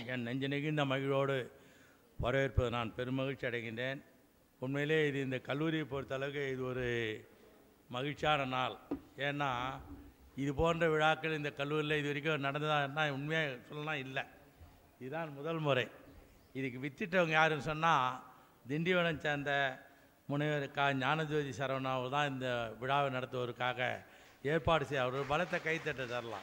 என் நெஞ்சு நெகிழ்ந்த மகிழ்வோடு வரவேற்பது நான் பெருமகிழ்ச்சி அடைகின்றேன் உண்மையிலே இது இந்த கல்லூரியை பொறுத்தளவுக்கு இது ஒரு மகிழ்ச்சியான நாள் ஏன்னா இது போன்ற விழாக்கள் இந்த கல்லூரியில் இது வரைக்கும் நடந்ததான்னா உண்மையாக சொல்லலாம் இல்லை இதுதான் முதல் முறை இதுக்கு வித்திட்டவங்க யாருன்னு சொன்னால் திண்டிவனம் சேர்ந்த முனைவர் கா ஞானஜோதி சரவணா அவர் தான் இந்த விழாவை நடத்துவதற்காக ஏற்பாடு செய்ய அவர் பலத்தை கைத்தட்ட தரலாம்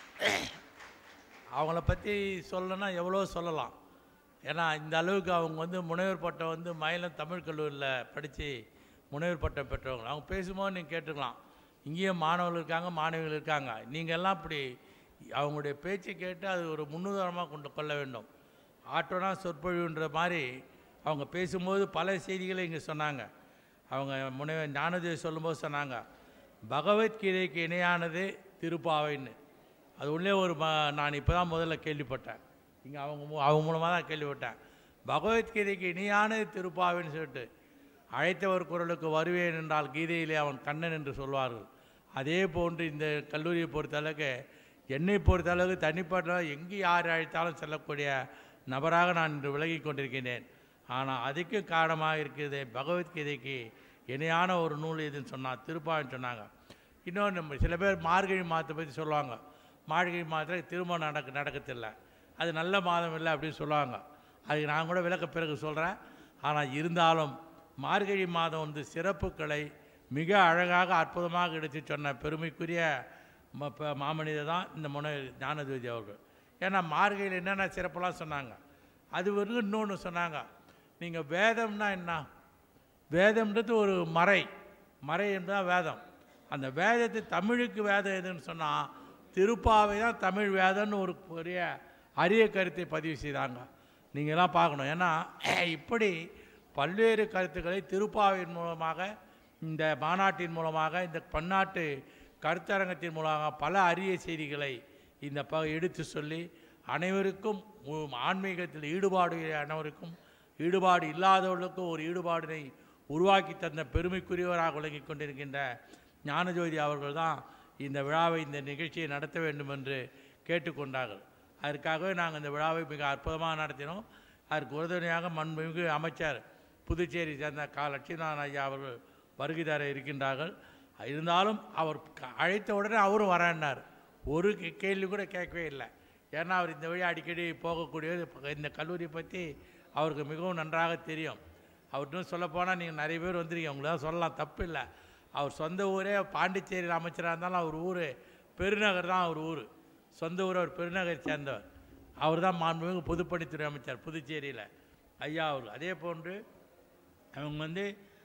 அவங்கள பற்றி சொல்லணும்னா எவ்வளோ சொல்லலாம் ஏன்னா இந்த அளவுக்கு அவங்க வந்து முனைவர் பட்டம் வந்து மயிலம் தமிழ் கல்லூரியில் படித்து முனைவர் பட்டம் பெற்றவங்க அவங்க பேசும்போது நீங்கள் கேட்டுக்கலாம் இங்கேயும் மாணவர்கள் இருக்காங்க மாணவிகள் இருக்காங்க நீங்கள் எல்லாம் இப்படி அவங்களுடைய பேச்சை கேட்டு அது ஒரு முன்னுதாரணமாக கொண்டு கொள்ள வேண்டும் ஆட்டோனா சொற்பொழிவுன்ற மாதிரி அவங்க பேசும்போது பல செய்திகளை இங்கே சொன்னாங்க அவங்க முனைவர் ஞானதேவி சொல்லும்போது சொன்னாங்க பகவத்கீதைக்கு இணையானது திருப்பாவைன்னு அது உள்ளே ஒரு ம நான் இப்போ தான் முதல்ல கேள்விப்பட்டேன் இங்கே அவங்க மூ- அவங்க மூலமாக தான் கேள்விப்பட்டேன் பகவத்கீதைக்கு இணையானது திருப்பாவைன்னு சொல்லிட்டு அழைத்தவர் குரலுக்கு வருவேன் என்றால் கீதையிலே அவன் கண்ணன் என்று சொல்வார்கள் அதே போன்று இந்த கல்லூரியை பொறுத்தளவுக்கு என்னை பொறுத்தளவுக்கு தனிப்பட்ட எங்கே யார் அழைத்தாலும் செல்லக்கூடிய நபராக நான் இன்று விலகிக் கொண்டிருக்கின்றேன் ஆனால் அதுக்கு காரணமாக இருக்கிறது பகவத்கீதைக்கு இணையான ஒரு நூல் எதுன்னு சொன்னால் திருப்பான்னு சொன்னாங்க இன்னொன்று நம்ம சில பேர் மார்கழி மாதத்தை பற்றி சொல்லுவாங்க மார்கழி மாதத்தில் திருமணம் நடக்க நடக்கத்தில்லை அது நல்ல மாதம் இல்லை அப்படின்னு சொல்லுவாங்க அதுக்கு நான் கூட விளக்க பிறகு சொல்கிறேன் ஆனால் இருந்தாலும் மார்கழி மாதம் வந்து சிறப்புகளை மிக அழகாக அற்புதமாக எடுத்து சொன்ன பெருமைக்குரிய ம- ப- மாமனிதர் தான் இந்த முனை ஞானதேவி அவர்கள் ஏன்னா மார்கழியில் என்னென்ன சிறப்பெல்லாம் சொன்னாங்க அது வந்து இன்னொன்று சொன்னாங்க நீங்கள் வேதம்னா என்ன வேதம்ன்றது ஒரு மறை மறை என்பதுதான் வேதம் அந்த வேதத்தை தமிழுக்கு வேதம் எதுன்னு சொன்னால் திருப்பாவை தான் தமிழ் வேதம்னு ஒரு பெரிய அரிய கருத்தை பதிவு செய்தாங்க நீங்களாம் பார்க்கணும் ஏன்னா இப்படி பல்வேறு கருத்துக்களை திருப்பாவின் மூலமாக இந்த மாநாட்டின் மூலமாக இந்த பன்னாட்டு கருத்தரங்கத்தின் மூலமாக பல அரிய செய்திகளை இந்த ப எடுத்து சொல்லி அனைவருக்கும் உ- ஆன்மீகத்தில் ஈடுபாடு அனைவருக்கும் ஈடுபாடு இல்லாதவர்களுக்கும் ஒரு ஈடுபாடினை உருவாக்கி தந்த பெருமைக்குரியவராக விளங்கிக் கொண்டிருக்கின்ற ஞானஜோதி அவர்கள் தான் இந்த விழாவை இந்த நிகழ்ச்சியை நடத்த வேண்டும் என்று கேட்டுக்கொண்டார்கள் அதற்காகவே நாங்கள் இந்த விழாவை மிக அற்புதமாக நடத்தினோம் அதற்கு உறுதுணையாக மண்மிகு அமைச்சர் புதுச்சேரி சேர்ந்த கா லட்சுமிநாதன் ஐயா அவர்கள் வருகை தர இருக்கின்றார்கள் இருந்தாலும் அவர் க- அழைத்த உடனே அவரும் வரேன்னார் ஒரு கே- கேள்வி கூட கேட்கவே இல்லை ஏன்னா அவர் இந்த வழி அடிக்கடி போகக்கூடியது இப்ப இந்த கல்லூரியை பற்றி அவருக்கு மிகவும் நன்றாக தெரியும் அவர்கிட்ட சொல்லப்போனால் நீங்கள் நிறைய பேர் வந்திருக்கீங்க உங்களுக்கு தான் சொல்லலாம் தப்பு இல்லை அவர் சொந்த ஊரே பாண்டிச்சேரியில் அமைச்சராக இருந்தாலும் அவர் ஊர் பெருநகர் தான் அவர் ஊர் சொந்த ஊர் அவர் பெருநகரை சேர்ந்தவர் அவர் தான் மாண்புமிகு பொதுப்பணித்துறை அமைச்சர் புதுச்சேரியில் ஐயா அவர் அதே போன்று அவங்க வந்து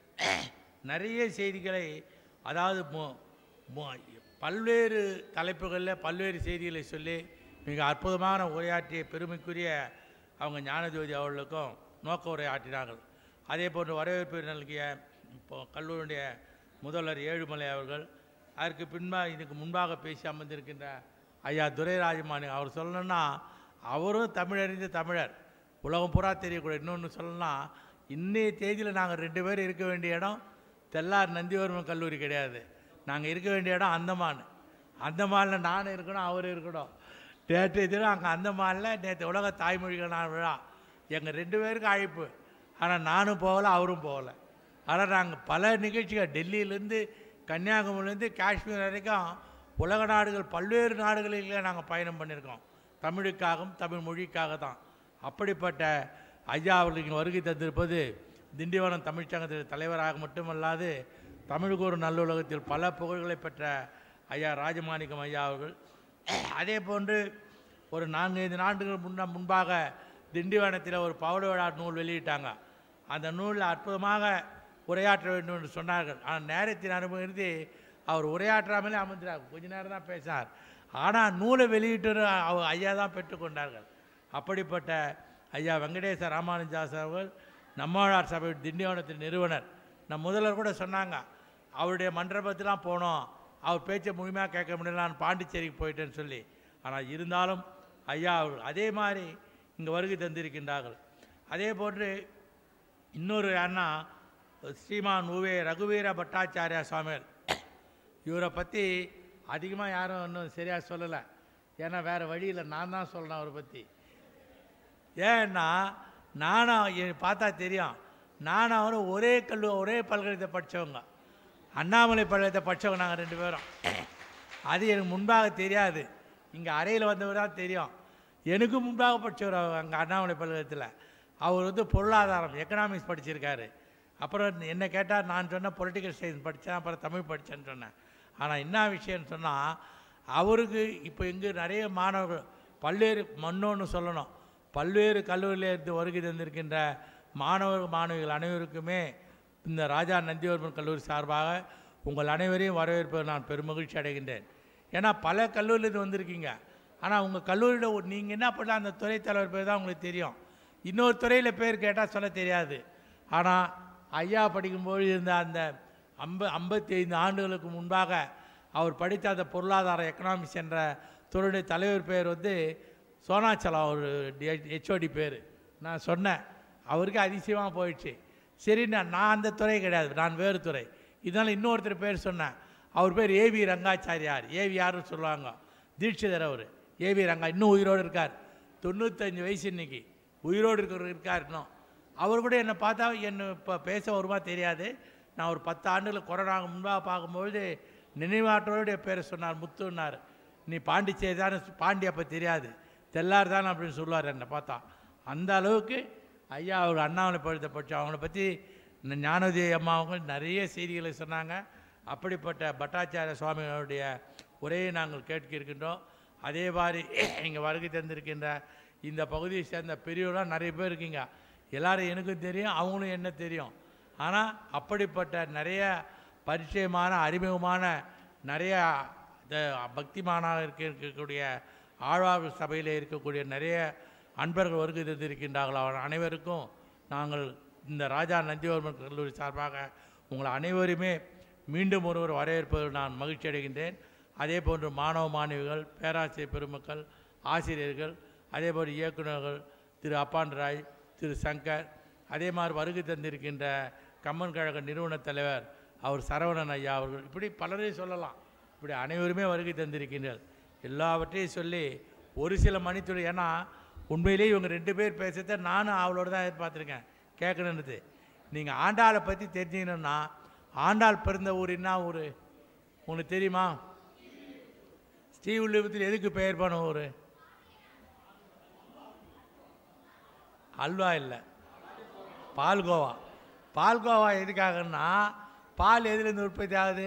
நிறைய செய்திகளை அதாவது மு- மு- பல்வேறு தலைப்புகளில் பல்வேறு செய்திகளை சொல்லி மிக அற்புதமான உரையாற்றிய பெருமைக்குரிய அவங்க ஞானஜோதி அவர்களுக்கும் நோக்க உரை ஆற்றினார்கள் அதே போன்று வரவேற்பு நல்கிய இப்போ கல்லூரியுடைய முதல்வர் ஏழுமலை அவர்கள் அதற்கு பின்பாக இதுக்கு முன்பாக பேசி அமர்ந்திருக்கின்ற ஐயா துரைராஜமாணி அவர் சொல்லணும்னா அவரும் தமிழறிந்த தமிழர் உலகம் பூரா தெரியக்கூடிய இன்னொன்று சொல்லணும்னா இன்னைய தேதியில் நாங்கள் ரெண்டு பேரும் இருக்க வேண்டிய இடம் தெல்லார் நந்திவர்மன் கல்லூரி கிடையாது நாங்கள் இருக்க வேண்டிய இடம் அந்தமான் அந்தமானில் நானும் இருக்கணும் அவர் இருக்கணும் நேற்று தினம் அங்கே அந்தமானில் நேற்று உலக தாய்மொழிகள் நான் விழா எங்கள் ரெண்டு பேருக்கும் அழைப்பு ஆனால் நானும் போகலை அவரும் போகலை ஆனால் நாங்கள் பல நிகழ்ச்சிகள் டெல்லியிலேருந்து கன்னியாகுமரியிலேருந்து காஷ்மீர் வரைக்கும் உலக நாடுகள் பல்வேறு நாடுகளிலே நாங்கள் பயணம் பண்ணியிருக்கோம் தமிழுக்காகவும் தமிழ் மொழிக்காக தான் அப்படிப்பட்ட ஐயா அவர்கள் இங்கே வருகை தந்திருப்பது திண்டிவனம் தமிழ்ச்சங்கத்தின் தலைவராக மட்டுமல்லாது தமிழுக்கு ஒரு நல்லுலகத்தில் பல புகழ்களை பெற்ற ஐயா ராஜமாணிக்கம் ஐயா அவர்கள் அதே போன்று ஒரு நான்கைந்து நாட்கள் முன்ன முன்பாக திண்டிவனத்தில் ஒரு பவள விழா நூல் வெளியிட்டாங்க அந்த நூலில் அற்புதமாக உரையாற்ற வேண்டும் என்று சொன்னார்கள் ஆனால் நேரத்தின் அனுபவித்து அவர் உரையாற்றாமலே அமர்ந்தார் கொஞ்ச நேரம் தான் பேசினார் ஆனால் நூலை வெளியிட்டு அவர் ஐயா தான் பெற்றுக்கொண்டார்கள் அப்படிப்பட்ட ஐயா வெங்கடேச ராமானுஜாஸ் அவர்கள் நம்மாழ்வார் சபை திண்டிவனத்தின் நிறுவனர் நம் முதல்வர் கூட சொன்னாங்க அவருடைய மண்டபத்திலாம் போனோம் அவர் பேச்சை முழுமையாக கேட்க முடியல நான் பாண்டிச்சேரிக்கு போயிட்டேன்னு சொல்லி ஆனால் இருந்தாலும் ஐயா அவர்கள் அதே மாதிரி இங்கே வருகை தந்திருக்கின்றார்கள் அதே போன்று இன்னொரு அண்ணா ஸ்ரீமான் உவே ரகுவீர பட்டாச்சாரியா சுவாமிகள் இவரை பற்றி அதிகமாக யாரும் இன்னும் சரியாக சொல்லலை ஏன்னா வேறு வழியில் நான் தான் சொல்லணும் அவரை பற்றி ஏன்னா நானும் எனக்கு பார்த்தா தெரியும் நானும் அவரும் ஒரே கல்லு ஒரே பல்கலைக்கழகத்தை படித்தவங்க அண்ணாமலை பல்கலைக்கழகத்தை படித்தவங்க நாங்கள் ரெண்டு பேரும் அது எனக்கு முன்பாக தெரியாது இங்கே அறையில் வந்தவர் தான் தெரியும் எனக்கு முன்பாக படித்தவர் அங்கே அண்ணாமலை பல்கலைக்கழகத்தில் அவர் வந்து பொருளாதாரம் எக்கனாமிக்ஸ் படிச்சிருக்காரு அப்புறம் என்ன கேட்டால் நான் சொன்னேன் பொலிட்டிக்கல் சயின்ஸ் படித்தேன் அப்புறம் தமிழ் படித்தேன்னு சொன்னேன் ஆனால் என்ன விஷயம்னு சொன்னால் அவருக்கு இப்போ இங்கே நிறைய மாணவர்கள் பல்வேறு மன்னோன்னு சொல்லணும் பல்வேறு கல்லூரியிலிருந்து வருகை தந்திருக்கின்ற மாணவர் மாணவிகள் அனைவருக்குமே இந்த ராஜா நந்திவர்மன் கல்லூரி சார்பாக உங்கள் அனைவரையும் வரவேற்பது நான் பெருமகிழ்ச்சி அடைகின்றேன் ஏன்னா பல கல்லூரியிலேருந்து வந்திருக்கீங்க ஆனால் உங்கள் கல்லூரியில் ஒரு நீங்கள் என்ன பண்ணலாம் அந்த துறை தலைவர் பேர் தான் உங்களுக்கு தெரியும் இன்னொரு துறையில் பேர் கேட்டால் சொல்ல தெரியாது ஆனால் ஐயா படிக்கும்போது இருந்த அந்த ஐம்ப ஐம்பத்தி ஐந்து ஆண்டுகளுக்கு முன்பாக அவர் படித்த அந்த பொருளாதார எக்கனாமிக்ஸ் என்ற துறையுடைய தலைவர் பேர் வந்து சோனாச்சலம் ஒரு ஹெச்ஓடி பேர் நான் சொன்னேன் அவருக்கு அதிசயமாக போயிடுச்சு சரி நான் நான் அந்த துறை கிடையாது நான் வேறு துறை இதனால் இன்னொருத்தர் பேர் சொன்னேன் அவர் பேர் ஏவி ரங்காச்சாரியார் ஏவி யாருன்னு சொல்லுவாங்க தீட்சிதர் அவர் ஏவி ரங்கா இன்னும் உயிரோடு இருக்கார் தொண்ணூத்தஞ்சு வயசு இன்னைக்கு உயிரோடு இருக்கிறவர் இருக்கார் இன்னும் அவர் கூட என்னை பார்த்தா என்ன இப்போ பேச வருமா தெரியாது நான் ஒரு பத்து ஆண்டுகள் கொரோனா முன்பாக பார்க்கும்பொழுது நினைவாற்றோடைய பேரை சொன்னார் முத்துன்னார் நீ பாண்டிச்சேரி தானே பாண்டி அப்போ தெரியாது தெல்லார் தானே அப்படின்னு சொல்லுவார் என்னை பார்த்தா அந்த அளவுக்கு ஐயா அவர் அண்ணாமலை பழுத்த படித்தோம் அவங்கள பற்றி இந்த ஞானோதய அம்மா அவங்க நிறைய செய்திகளை சொன்னாங்க அப்படிப்பட்ட பட்டாச்சாரிய சுவாமிகளுடைய உரையை நாங்கள் கேட்க இருக்கின்றோம் அதே மாதிரி இங்கே வருகை தந்திருக்கின்ற இந்த பகுதியை சேர்ந்த பெரியவர்களாம் நிறைய பேர் இருக்கீங்க எல்லாரும் எனக்கும் தெரியும் அவங்களும் என்ன தெரியும் ஆனால் அப்படிப்பட்ட நிறைய பரிச்சயமான அறிமுகமான நிறைய இந்த பக்திமானாக இருக்க இருக்கக்கூடிய ஆழ்வார் சபையில் இருக்கக்கூடிய நிறைய அன்பர்கள் வருகை தந்திருக்கின்றார்கள் அவர் அனைவருக்கும் நாங்கள் இந்த ராஜா நந்திவர்மன் கல்லூரி சார்பாக உங்கள் அனைவருமே மீண்டும் ஒருவர் வரவேற்பதில் நான் மகிழ்ச்சி அடைகின்றேன் அதே போன்று மாணவ மாணவிகள் பேராசிரியர் பெருமக்கள் ஆசிரியர்கள் அதே போல் இயக்குநர்கள் திரு அப்பான் ராய் திரு சங்கர் அதே மாதிரி வருகை தந்திருக்கின்ற கம்மன் கழக நிறுவன தலைவர் அவர் சரவணன் ஐயா அவர்கள் இப்படி பலரையும் சொல்லலாம் இப்படி அனைவருமே வருகை தந்திருக்கின்றனர் எல்லாவற்றையும் சொல்லி ஒரு சில மணித்துறை ஏன்னா உண்மையிலேயே இவங்க ரெண்டு பேர் பேசுறத நானும் அவளோட தான் எதிர்பார்த்துருக்கேன் கேட்கணுன்றது நீங்கள் ஆண்டாளை பற்றி தெரிஞ்சுக்கணுன்னா ஆண்டாள் பிறந்த ஊர் என்ன ஊர் உங்களுக்கு தெரியுமா ஸ்ரீவில்லிபுத்தூர் எதுக்கு பெயர் பண்ண ஊர் அல்வா இல்லை பால்கோவா பால்கோவா எதுக்காகன்னா பால் எதுலேருந்து உற்பத்தி ஆகுது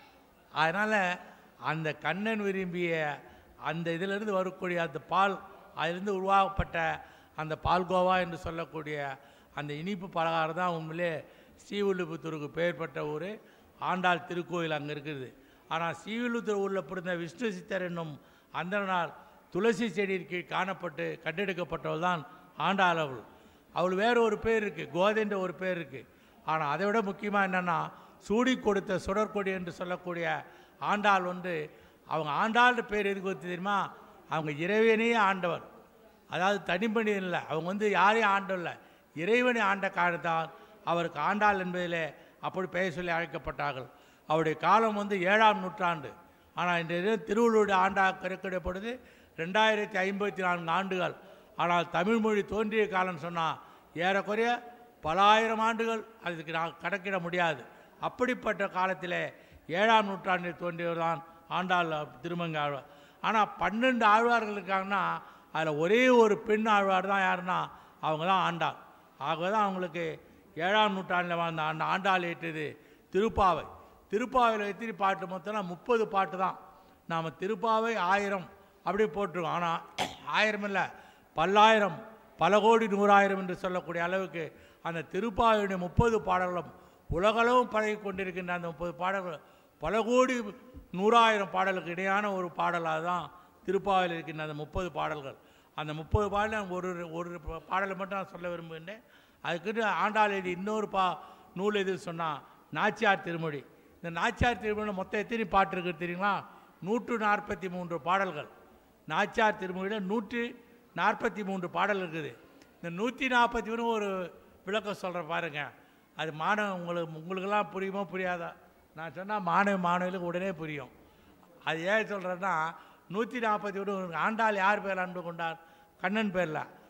அதனால் அந்த கண்ணன் விரும்பிய அந்த இதிலிருந்து வரக்கூடிய அந்த பால் அதிலிருந்து உருவாக்கப்பட்ட அந்த பால்கோவா என்று சொல்லக்கூடிய அந்த இனிப்பு பலகாரம் தான் உண்மையிலே ஸ்ரீவில்லிபுத்தூருக்கு பெயர் பெற்ற ஊர் ஆண்டாள் திருக்கோயில் அங்கே இருக்குது ஆனால் ஸ்ரீவில்லிபுத்தூர் ஊரில் பிறந்த விஷ்ணு சித்தர் என்னும் அந்த நாள் துளசி செடியின் கீழ் காணப்பட்டு கண்டெடுக்கப்பட்டவள் தான் ஆண்டாள் அவள் அவள் வேறு ஒரு பேர் இருக்குது கோதைன்ற ஒரு பேர் இருக்குது ஆனால் அதை விட முக்கியமாக என்னென்னா சூடி கொடுத்த சுடற்கொடி என்று சொல்லக்கூடிய ஆண்டாள் வந்து அவங்க ஆண்டாள்ன்ற பேர் எதுக்கு வந்து தெரியுமா அவங்க இறைவனையே ஆண்டவர் அதாவது தனிப்பணி இல்லை அவங்க வந்து யாரையும் ஆண்டவில்லை இறைவனை ஆண்ட காரணத்தால் அவருக்கு ஆண்டாள் என்பதிலே அப்படி பெயர் சொல்லி அழைக்கப்பட்டார்கள் அவருடைய காலம் வந்து ஏழாம் நூற்றாண்டு ஆனால் இன்றைய தினம் திருவள்ளுவருடைய ஆண்டாக கருக்கெடுப்படுது ரெண்டாயிரத்தி ஐம்பத்தி நான்கு ஆண்டுகள் ஆனால் தமிழ் மொழி தோன்றிய காலம் சொன்னால் ஏறக்குறைய பல ஆயிரம் ஆண்டுகள் அதுக்கு நான் கணக்கிட முடியாது அப்படிப்பட்ட காலத்தில் ஏழாம் நூற்றாண்டில் தோன்றியவர் தான் ஆண்டாள் திருமங்க ஆழ்வார் ஆனால் பன்னெண்டு ஆழ்வார்கள் இருக்காங்கன்னா அதில் ஒரே ஒரு பெண் ஆழ்வார் தான் யாருன்னா அவங்க தான் ஆண்டாள் ஆகவே தான் அவங்களுக்கு ஏழாம் நூற்றாண்டில் வாழ்ந்த ஆண்ட ஆண்டாள் ஏற்றது திருப்பாவை திருப்பாவையில் எத்தனை பாட்டு மொத்தம்னா முப்பது பாட்டு தான் நாம் திருப்பாவை ஆயிரம் அப்படி போட்டிருக்கோம் ஆனால் ஆயிரம் இல்லை பல்லாயிரம் பல கோடி நூறாயிரம் என்று சொல்லக்கூடிய அளவுக்கு அந்த திருப்பாவையுடைய முப்பது பாடல்களும் உலகளவும் பழகி கொண்டிருக்கின்ற அந்த முப்பது பாடல்கள் பல கோடி நூறாயிரம் பாடலுக்கு இடையான ஒரு பாடலாக தான் திருப்பாவையில் இருக்கின்ற அந்த முப்பது பாடல்கள் அந்த முப்பது பாடல் ஒரு ஒரு பாடலை மட்டும் நான் சொல்ல விரும்புகின்றேன் அதுக்கு ஆண்டாள் எழுதி இன்னொரு பா நூல் எது சொன்னால் நாச்சியார் திருமொழி இந்த நாச்சியார் திருமொழியில் மொத்தம் எத்தனை பாட்டு இருக்குது தெரியுங்களா நூற்று நாற்பத்தி மூன்று பாடல்கள் நாச்சியார் திருமொழியில் நூற்றி நாற்பத்தி மூன்று பாடல் இருக்குது இந்த நூற்றி நாற்பத்தி மூணு ஒரு விளக்கம் சொல்கிறேன் பாருங்க அது மாணவ உங்களுக்கு உங்களுக்கெல்லாம் புரியுமோ புரியாதா நான் சொன்னால் மாணவ மாணவிகளுக்கு உடனே புரியும் அது ஏன் சொல்கிறேன்னா நூற்றி நாற்பத்தி ஒன்று ஆண்டாள் யார் பேர் அன்பு கொண்டார் கண்ணன் பேரில்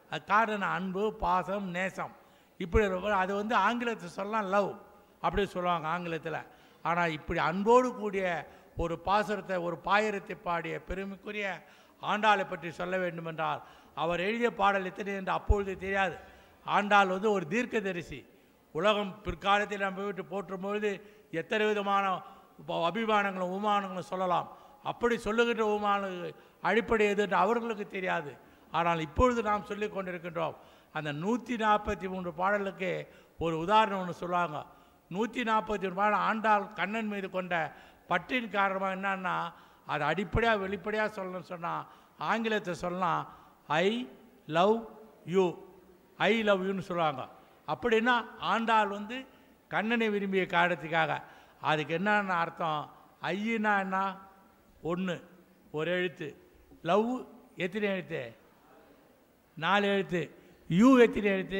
அது காரணம் அன்பு பாசம் நேசம் இப்படி இருக்கும். அது வந்து ஆங்கிலத்தை சொல்லலாம் லவ் அப்படி சொல்லுவாங்க ஆங்கிலத்தில் ஆனால் இப்படி அன்போடு கூடிய ஒரு பாசுரத்தை ஒரு பாயிரத்தை பாடிய பெருமைக்குரிய ஆண்டாளை பற்றி சொல்ல வேண்டுமென்றால் அவர் எழுதிய பாடல் எத்தனை என்று அப்பொழுது தெரியாது ஆண்டாள் வந்து ஒரு தீர்க்கதரிசி உலகம் பிற்காலத்தில் நம்ம விட்டு போற்றும் பொழுது எத்தனை விதமான உப- அபிமானங்களும் உமானங்களும் சொல்லலாம் அப்படி சொல்லுகின்ற உமான அடிப்படை எது என்று அவர்களுக்கு தெரியாது ஆனால் இப்பொழுது நாம் சொல்லிக் கொண்டிருக்கின்றோம் அந்த நூற்றி நாற்பத்தி மூன்று பாடலுக்கு ஒரு உதாரணம் ஒன்று சொல்லுவாங்க நூற்றி நாற்பத்தி மூணு பாடல் ஆண்டாள் கண்ணன் மீது கொண்ட பற்றின் காரணமாக என்னன்னா அது அடிப்படையாக வெளிப்படையாக சொல்லணும்னு சொன்னால் ஆங்கிலத்தை சொல்லலாம் I love you I love யூன்னு சொல்லுவாங்க அப்படின்னா ஆண்டாள் வந்து கண்ணனை விரும்பிய காரணத்துக்காக அதுக்கு என்னென்ன அர்த்தம் ஐயினா என்ன ஒன்று ஒரு எழுத்து லவ் எத்தனை எழுத்து நாலு எழுத்து யூ எத்தனை எழுத்து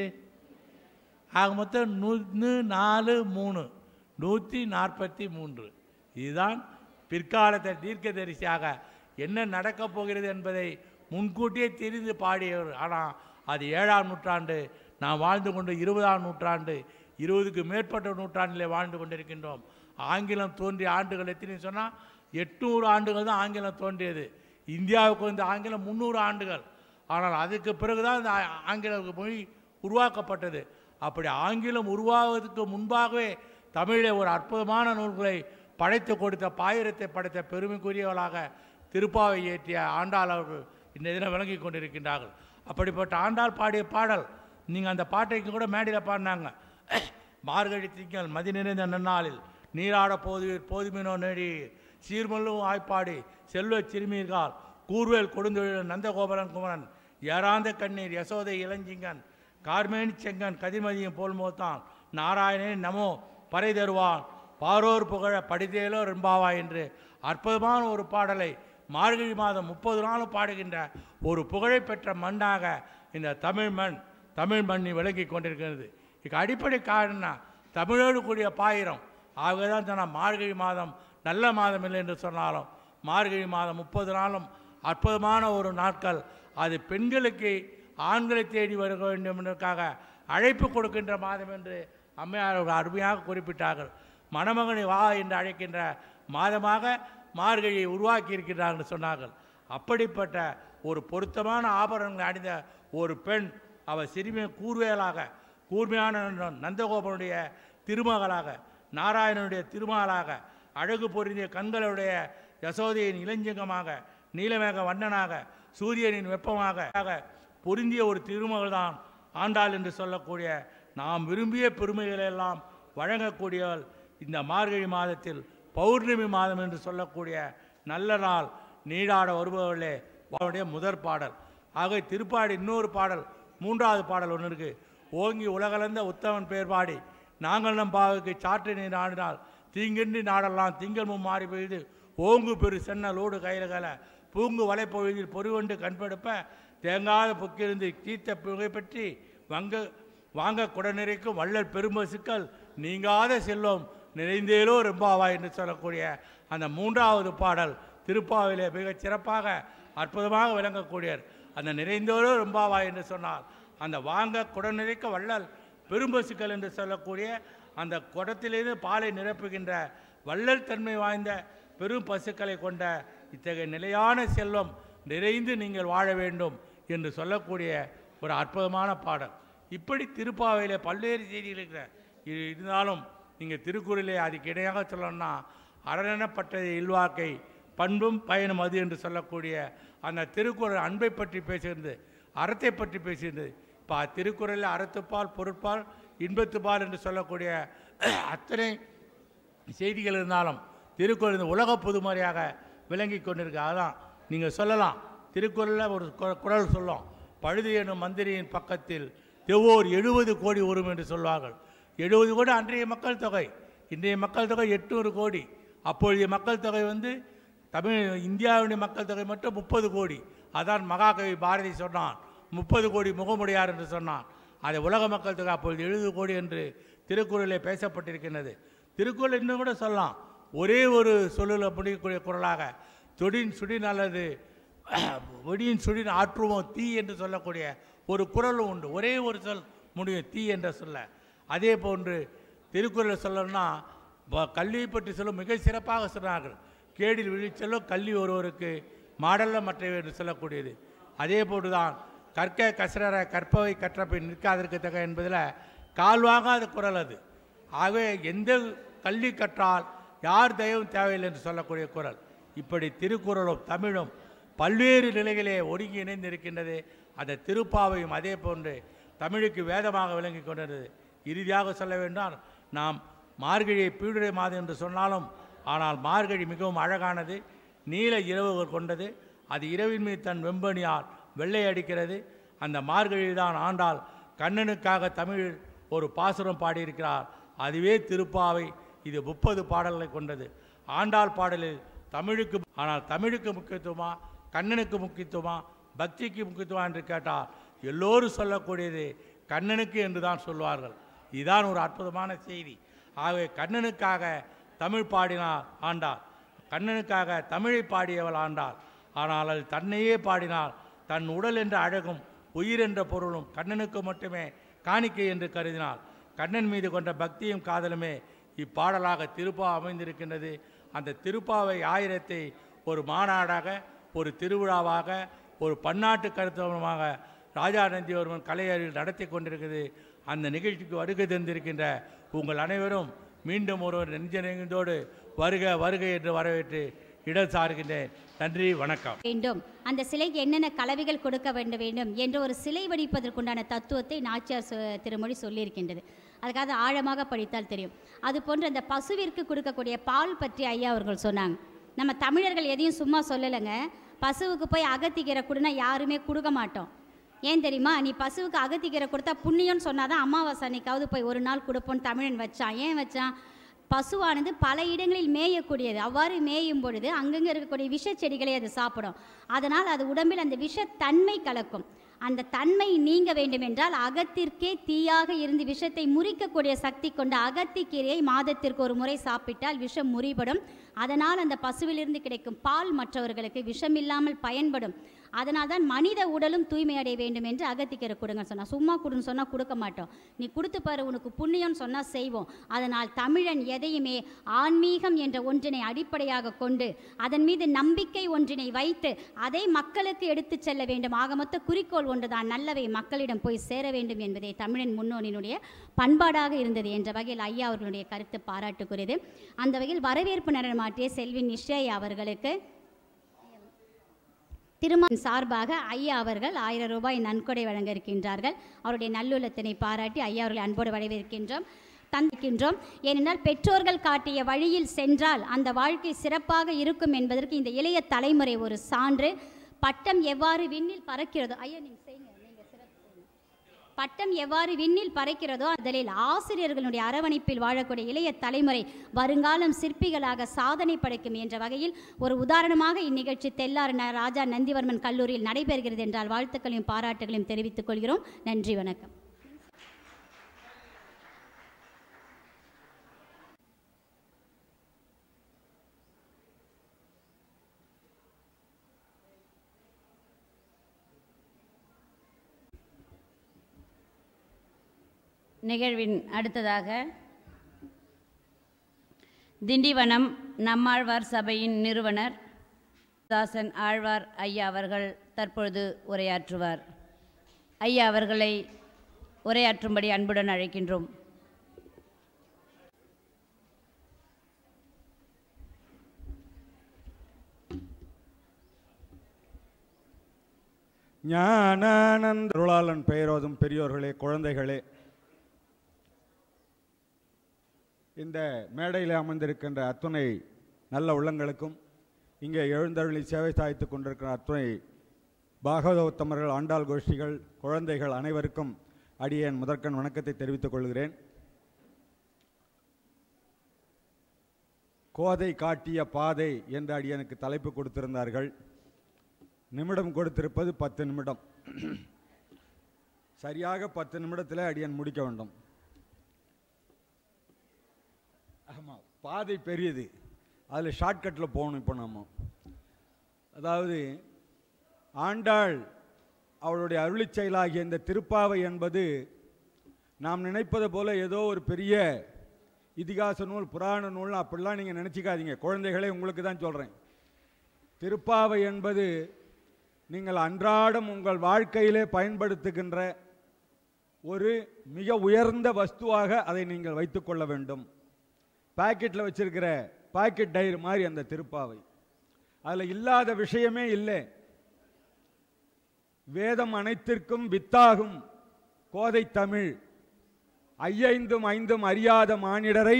ஆக மொத்தம் நூறு நாலு மூணு நூற்றி நாற்பத்தி மூன்று இதுதான் பிற்காலத்தை தீர்க்கதரிசியாக என்ன நடக்கப் போகிறது என்பதை முன்கூட்டியே தெரிந்து பாடியவர் ஆனால் அது ஏழாம் நூற்றாண்டு நாம் வாழ்ந்து கொண்டு இருபதாம் நூற்றாண்டு இருபதுக்கு மேற்பட்ட நூற்றாண்டிலே வாழ்ந்து கொண்டிருக்கின்றோம் ஆங்கிலம் தோன்றிய ஆண்டுகள் எத்தனை சொன்னால் எட்நூறு ஆண்டுகள் தான் ஆங்கிலம் தோன்றியது இந்தியாவுக்கு வந்து ஆங்கிலம் முந்நூறு ஆண்டுகள் ஆனால் அதுக்கு பிறகுதான் இந்த ஆ- ஆங்கில மொழி உருவாக்கப்பட்டது அப்படி ஆங்கிலம் உருவாவதற்கு முன்பாகவே தமிழிலே ஒரு அற்புதமான நூல்களை படைத்து கொடுத்த பாயிரத்தை படைத்த பெருமைக்குரியவளாக திருப்பாவை இயற்றிய ஆண்டாள் அவர்கள் இந்த தினம் விளங்கி கொண்டிருக்கின்றார்கள் அப்படிப்பட்ட ஆண்டாள் பாடிய பாடல் நீங்கள் அந்த பாட்டைக்கு கூட மேடையில் பாடினாங்க மார்கழி திங்கள் மதி நிறைந்த நன்னாளில் நீராட போது போதுமினோ நேடி சீர்மல்லும் ஆய்ப்பாடி செல்வச் சிறுமீர்கால் கூர்வேல் கொடுந்தொழில் நந்தகோபுரன் குமரன் ஏராந்த கண்ணீர் யசோதை இளஞ்சிங்கன் கார்மேனி செங்கன் கதிர்மதியும் போல் மோத்தான் நாராயணே நமோ பறை தருவான் பாரோர் புகழ படிதேலோ ரெம்பாவா என்று அற்புதமான ஒரு பாடலை மார்கழி மாதம் முப்பது நாளும் பாடுகின்ற ஒரு புகழை பெற்ற மண்ணாக இந்த தமிழ் மண் தமிழ் மண்ணி விளங்கி கொண்டிருக்கிறது இதுக்கு அடிப்படை காரணம் தமிழோடு கூடிய பாயிரம் ஆகவே தான் சொன்ன மார்கழி மாதம் நல்ல மாதம் இல்லை என்று சொன்னாலும் மார்கழி மாதம் முப்பது நாளும் அற்புதமான ஒரு நாட்கள் அது பெண்களுக்கு ஆண்களை தேடி வர வேண்டும் என்பதற்காக அழைப்பு கொடுக்கின்ற மாதம் என்று அம்மையார் அவர்கள் அருமையாக குறிப்பிட்டார்கள் மணமகனை வா என்று அழைக்கின்ற மாதமாக மார்கழியை உருவாக்கி இருக்கிறார்கள் என்று சொன்னார்கள் அப்படிப்பட்ட ஒரு பொருத்தமான ஆபரணங்களை அணிந்த ஒரு பெண் அவள் சிறுமிய கூர்வேலாக கூர்மையான ந- நந்தகோபனுடைய திருமகளாக நாராயணனுடைய திருமகளாக அழகு பொருந்திய கண்களுடைய யசோதையின் இளஞ்சிங்கமாக நீலமேக வண்ணனாக சூரியனின் வெப்பமாக ஆக பொருந்திய ஒரு திருமகள் தான் ஆண்டாள் என்று சொல்லக்கூடிய நாம் விரும்பிய பெருமைகளெல்லாம் வழங்கக்கூடியவள் இந்த மார்கழி மாதத்தில் பௌர்ணமி மாதம் என்று சொல்லக்கூடிய நல்ல நாள் நீடாட வருபவர்களே அவருடைய முதற் பாடல் ஆக திருப்பாடி இன்னொரு பாடல் மூன்றாவது பாடல் ஒன்று இருக்கு ஓங்கி உலகளந்த உத்தமன் பேர் பாடி நாங்கள் நம் பாவுக்கு சாற்று நீர் ஆடினால் தீங்கின்றி நாடெல்லாம் திங்கள் மும் மாறி பெய்து ஓங்கு பெரு சென்னலோடு கையிலகல பூங்கு வலைப்பொழுதில் பொறிவண்டு கண்பெடுப்ப தேங்காத புக்கிருந்து தீர்த்த புகை பற்றி வங்க வாங்க குடநிறைக்கும் வள்ளல் பெரும்பசுக்கள் நீங்காத செல்வம் நிறைந்தேலோ ரெம்பாவா என்று சொல்லக்கூடிய அந்த மூன்றாவது பாடல் திருப்பாவிலே மிகச் சிறப்பாக அற்புதமாக விளங்கக்கூடியவர் அந்த நிறைந்தோரோ ரெம்பாவா என்று சொன்னார் அந்த வாங்க குடநிறைக்க வள்ளல் பெரும்பசுக்கள் என்று சொல்லக்கூடிய அந்த குடத்திலிருந்து பாலை நிரப்புகின்ற வள்ளல் தன்மை வாய்ந்த பெரும் பசுக்களை கொண்ட இத்தகைய நிலையான செல்வம் நிறைந்து நீங்கள் வாழ வேண்டும் என்று சொல்லக்கூடிய ஒரு அற்புதமான பாடல் இப்படி திருப்பாவையில் பல்வேறு செய்திகள் இருக்கிற இது இருந்தாலும் நீங்கள் திருக்குறளை அதுக்கு இணையாக சொல்லணும்னா அரணப்பட்டது இல்வாக்கை பண்பும் பயனும் அது என்று சொல்லக்கூடிய அந்த திருக்குறள் அன்பை பற்றி பேசுகிறது அறத்தை பற்றி பேசுகிறது இப்போ திருக்குறளில் அறத்துப்பால் பொருட்பால் இன்பத்துப்பால் என்று சொல்லக்கூடிய அத்தனை செய்திகள் இருந்தாலும் திருக்குறள் இந்த உலக பொதுமறையாக விளங்கி கொண்டிருக்கு அதான் நீங்கள் சொல்லலாம் திருக்குறளில் ஒரு கு- குறள் சொல்லும் பழுது எனும் மந்திரியின் பக்கத்தில் தெவ்வோர் எழுபது கோடி வரும் என்று சொல்வார்கள் எழுபது கோடி அன்றைய மக்கள் தொகை இன்றைய மக்கள் தொகை எட்நூறு கோடி அப்பொழுதைய மக்கள் தொகை வந்து தமிழ் இந்தியாவுடைய மக்கள் தொகை மட்டும் முப்பது கோடி அதான் மகாகவி பாரதி சொன்னான் முப்பது கோடி முகமுடையார் என்று சொன்னான் அதை உலக மக்கள் தொகை அப்பொழுது எழுபது கோடி என்று திருக்குறளிலே பேசப்பட்டிருக்கின்றது திருக்குறள் இன்னும் கூட சொல்லலாம் ஒரே ஒரு சொல்லில் முடியக்கூடிய குரலாக தொடின் சுடின் அல்லது வெடியின் சுடின் ஆற்றுவோம் தீ என்று சொல்லக்கூடிய ஒரு குறளும் உண்டு ஒரே ஒரு சொல் முடியும் தீ என்ற சொல்ல அதே போன்று திருக்குறளை சொல்லணும்னா வ- கல்வியை பற்றி சொல்லும் மிக சிறப்பாக சொன்னார்கள் கேடில் விழிச்செல்லும் கல்வி ஒருவருக்கு மாடல்ல மற்றவை என்று சொல்லக்கூடியது அதே போன்றுதான் கற்க கசரற கற்பவை கற்றபின் நிற்காதிருக்கத்தக்க என்பதில் கால்வாங்காத குறள் அது ஆகவே எந்த கல்வி கற்றால் யார் தெய்வம் தேவையில்லை என்று சொல்லக்கூடிய குறள் இப்படி திருக்குறளும் தமிழும் பல்வேறு நிலைகளே ஒருங்கி இணைந்திருக்கின்றது அந்த திருப்பாவையும் அதே போன்று தமிழுக்கு வேதமாக விளங்கி கொண்டது இறுதியாக சொல்ல வேண்டால் நாம் மார்கழியை பீடுரை மாதம் என்று சொன்னாலும் ஆனால் மார்கழி மிகவும் அழகானது நீல இரவுகள் கொண்டது அது இரவின் மீது தன் வெம்பனியால் வெள்ளை அடிக்கிறது அந்த மார்கழியில் தான் ஆண்டாள் கண்ணனுக்காக தமிழில் ஒரு பாசுரம் பாடியிருக்கிறார் அதுவே திருப்பாவை இது முப்பது பாடல்களை கொண்டது ஆண்டாள் பாடலில் தமிழுக்கு ஆனால் தமிழுக்கு முக்கியத்துவமா கண்ணனுக்கு முக்கியத்துவமா பக்திக்கு முக்கியத்துவம் என்று கேட்டால் எல்லோரும் சொல்லக்கூடியது கண்ணனுக்கு என்று தான் சொல்வார்கள் இதுதான் ஒரு அற்புதமான செய்தி ஆகவே கண்ணனுக்காக தமிழ் பாடினார் ஆண்டாள் கண்ணனுக்காக தமிழை பாடியவள் ஆண்டாள் ஆனால் அது தன்னையே பாடினாள் தன் உடல் என்ற அழகும் உயிர் என்ற பொருளும் கண்ணனுக்கு மட்டுமே காணிக்கை என்று கருதினாள் கண்ணன் மீது கொண்ட பக்தியும் காதலுமே இப்பாடலாக திருப்பா அமைந்திருக்கின்றது அந்த திருப்பாவை ஆயிரத்தை ஒரு மாநாடாக ஒரு திருவிழாவாக ஒரு பன்னாட்டு கருத்தவமாக ராஜா நந்திவர்மன் கலையறிவில் நடத்தி கொண்டிருக்கிறது அந்த நிகழ்ச்சிக்கு வருகை தந்திருக்கின்ற உங்கள் அனைவரும் மீண்டும் ஒருவர் நெஞ்சநெஞ்சோடு வருக வருக என்று வரவேற்று இடம் சார்கின்றேன் நன்றி வணக்கம் வேண்டும் அந்த சிலைக்கு என்னென்ன கலவைகள் கொடுக்க வேண்டும் வேண்டும் என்ற ஒரு சிலை வடிப்பதற்குண்டான தத்துவத்தை நாச்சியார் சொ- திருமொழி சொல்லியிருக்கின்றது அதுக்காக ஆழமாக படித்தால் தெரியும் அது போன்று அந்த பசுவிற்கு கொடுக்கக்கூடிய பால் பற்றி ஐயா அவர்கள் சொன்னாங்க நம்ம தமிழர்கள் எதையும் சும்மா சொல்லலைங்க பசுவுக்கு போய் அகத்திக்கீரை கொடுனா யாருமே கொடுக்க மாட்டோம் ஏன் தெரியுமா நீ பசுவுக்கு அகத்திக்கீரை கொடுத்தா புண்ணியம்னு சொன்னாதான் அமாவாசை அன்னைக்காவது போய் ஒரு நாள் கொடுப்போன்னு தமிழன் வச்சான் ஏன் வச்சான் பசுவானது பல இடங்களில் மேயக்கூடியது அவ்வாறு மேயும் பொழுது அங்கங்கே இருக்கக்கூடிய விஷ செடிகளை அது சாப்பிடும் அதனால் அது உடம்பில் அந்த விஷத்தன்மை கலக்கும் அந்த தன்மை நீங்க வேண்டும் என்றால் அகத்திற்கே தீயாக இருந்து விஷத்தை முறிக்கக்கூடிய சக்தி கொண்ட அகத்திக்கீரையை மாதத்திற்கு ஒரு முறை சாப்பிட்டால் விஷம் முறிபடும் அதனால் அந்த பசுவிலிருந்து கிடைக்கும் பால் மற்றவர்களுக்கு விஷம் இல்லாமல் பயன்படும் அதனால் தான் மனித உடலும் தூய்மை அடைய வேண்டும் என்று அகத்திக்கீரை கொடுங்க சொன்னா சும்மா கொடுன்னு சொன்னால் கொடுக்க மாட்டோம் நீ கொடுத்து பாரு உனக்கு புண்ணியம்னு சொன்னால் செய்வோம் அதனால் தமிழன் எதையுமே ஆன்மீகம் என்ற ஒன்றினை அடிப்படையாக கொண்டு அதன் மீது நம்பிக்கை ஒன்றினை வைத்து அதை மக்களுக்கு எடுத்துச் செல்ல வேண்டும் ஆக மொத்த குறிக்கோள் ஒன்றுதான் நல்லவை மக்களிடம் போய் சேர வேண்டும் என்பதே தமிழன் முன்னோனினுடைய பண்பாடாக இருந்தது என்ற வகையில் ஐயா அவர்களுடைய கருத்து பாராட்டுக்குரியது அந்த வகையில் வரவேற்பு நடனமாற்றிய செல்வி நிஷய் அவர்களுக்கு திருமணம் சார்பாக ஐயா அவர்கள் ஆயிரம் ரூபாய் நன்கொடை வழங்க இருக்கின்றார்கள் அவருடைய நல்லுள்ளத்தினை பாராட்டி ஐயா அவர்களை அன்போடு வரவேற்கின்றோம் தந்திக்கின்றோம் ஏனென்றால் பெற்றோர்கள் காட்டிய வழியில் சென்றால் அந்த வாழ்க்கை சிறப்பாக இருக்கும் என்பதற்கு இந்த இளைய தலைமுறை ஒரு சான்று பட்டம் எவ்வாறு விண்ணில் பறக்கிறதோ ஐயா நீங்க செய்யுங்க நீங்க சிறப்பு செய்யுங்க. பட்டம் எவ்வாறு விண்ணில் பறக்கிறதோ அதில் ஆசிரியர்களுடைய அரவணைப்பில் வாழக்கூடிய இளைய தலைமுறை வருங்காலம் சிற்பிகளாக சாதனை படைக்கும் என்ற வகையில் ஒரு உதாரணமாக இந்நிகழ்ச்சி தெல்லாறு ந- ராஜா நந்திவர்மன் கல்லூரியில் நடைபெறுகிறது என்றால் வாழ்த்துக்களையும் பாராட்டுகளையும் தெரிவித்துக் கொள்கிறோம் நன்றி வணக்கம் நிகழ்வின் அடுத்ததாக திண்டிவனம் நம்மாழ்வார் சபையின் நிறுவனர் தாசன் ஆழ்வார் ஐயா அவர்கள் தற்பொழுது உரையாற்றுவார் ஐயா அவர்களை உரையாற்றும்படி அன்புடன் அழைக்கின்றோம் ஞானானந்த அருளாளன் பெயரோதும் பெரியோர்களே குழந்தைகளே இந்த மேடையில் அமர்ந்திருக்கின்ற அத்துணை நல்ல உள்ளங்களுக்கும் இங்கே எழுந்தருளி சேவை சாய்த்து கொண்டிருக்கிற அத்துணை பாகவதோத்தமர்கள் ஆண்டாள் கோஷ்டிகள் குழந்தைகள் அனைவருக்கும் அடியேன் முதற்கண் வணக்கத்தை தெரிவித்துக் கொள்கிறேன் கோதை காட்டிய பாதை என்று அடியனுக்கு தலைப்பு கொடுத்திருந்தார்கள் நிமிடம் கொடுத்திருப்பது பத்து நிமிடம் சரியாக பத்து நிமிடத்தில் அடியன் முடிக்க வேண்டும் ஆமாம் பாதை பெரியது அதில் ஷார்ட்கட்டில் போகணும் இப்போ நம்ம அதாவது ஆண்டாள் அவளுடைய அருளிச் செயலாகிய இந்த திருப்பாவை என்பது நாம் நினைப்பது போல ஏதோ ஒரு பெரிய இதிகாச நூல் புராண நூல் அப்படிலாம் நீங்கள் நினச்சிக்காதீங்க குழந்தைகளே உங்களுக்கு தான் சொல்கிறேன் திருப்பாவை என்பது நீங்கள் அன்றாடம் உங்கள் வாழ்க்கையிலே பயன்படுத்துகின்ற ஒரு மிக உயர்ந்த வஸ்துவாக அதை நீங்கள் வைத்துக்கொள்ள வேண்டும் பாக்கெட்டில் வச்சிருக்கிற பாக்கெட் டயர் மாதிரி அந்த திருப்பாவை அதில் இல்லாத விஷயமே இல்லை வேதம் அனைத்திற்கும் வித்தாகும் கோதை தமிழ் ஐயைந்தும் ஐந்தும் அறியாத மானிடரை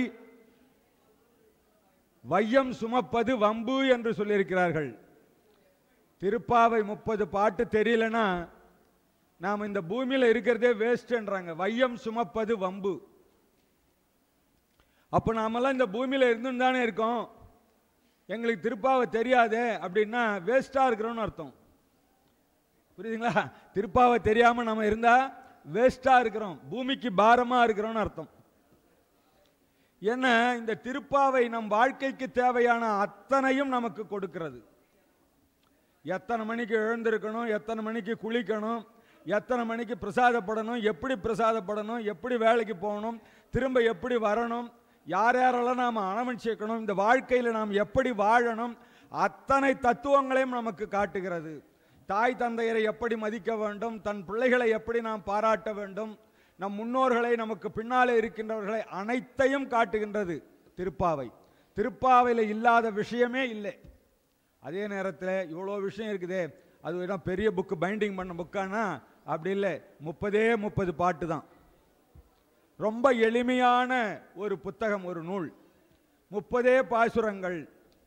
வையம் சுமப்பது வம்பு என்று சொல்லியிருக்கிறார்கள் திருப்பாவை முப்பது பாட்டு தெரியலனா நாம் இந்த பூமியில் இருக்கிறதே வேஸ்ட்ன்றாங்க வையம் சுமப்பது வம்பு அப்போ நாமெல்லாம் இந்த பூமியில் இருந்துன்னு தானே இருக்கோம் எங்களுக்கு திருப்பாவை தெரியாதே அப்படின்னா வேஸ்ட்டாக இருக்கிறோம்னு அர்த்தம் புரியுதுங்களா திருப்பாவை தெரியாமல் நம்ம இருந்தால் வேஸ்ட்டாக இருக்கிறோம் பூமிக்கு பாரமாக இருக்கிறோம்னு அர்த்தம் ஏன்னா இந்த திருப்பாவை நம் வாழ்க்கைக்கு தேவையான அத்தனையும் நமக்கு கொடுக்கிறது எத்தனை மணிக்கு எழுந்திருக்கணும் எத்தனை மணிக்கு குளிக்கணும் எத்தனை மணிக்கு பிரசாதப்படணும் எப்படி பிரசாதப்படணும் எப்படி வேலைக்கு போகணும் திரும்ப எப்படி வரணும் யார் யாரெல்லாம் நாம் அனுமதிக்கணும் இந்த வாழ்க்கையில் நாம் எப்படி வாழணும் அத்தனை தத்துவங்களையும் நமக்கு காட்டுகிறது தாய் தந்தையரை எப்படி மதிக்க வேண்டும் தன் பிள்ளைகளை எப்படி நாம் பாராட்ட வேண்டும் நம் முன்னோர்களை நமக்கு பின்னாலே இருக்கின்றவர்களை அனைத்தையும் காட்டுகின்றது திருப்பாவை திருப்பாவையில் இல்லாத விஷயமே இல்லை அதே நேரத்தில் இவ்வளோ விஷயம் இருக்குதே அது என்ன பெரிய புக்கு பைண்டிங் பண்ண புக்கானா அப்படி இல்லை முப்பதே முப்பது பாட்டு தான் ரொம்ப எளிமையான ஒரு புத்தகம் ஒரு நூல் முப்பதே பாசுரங்கள்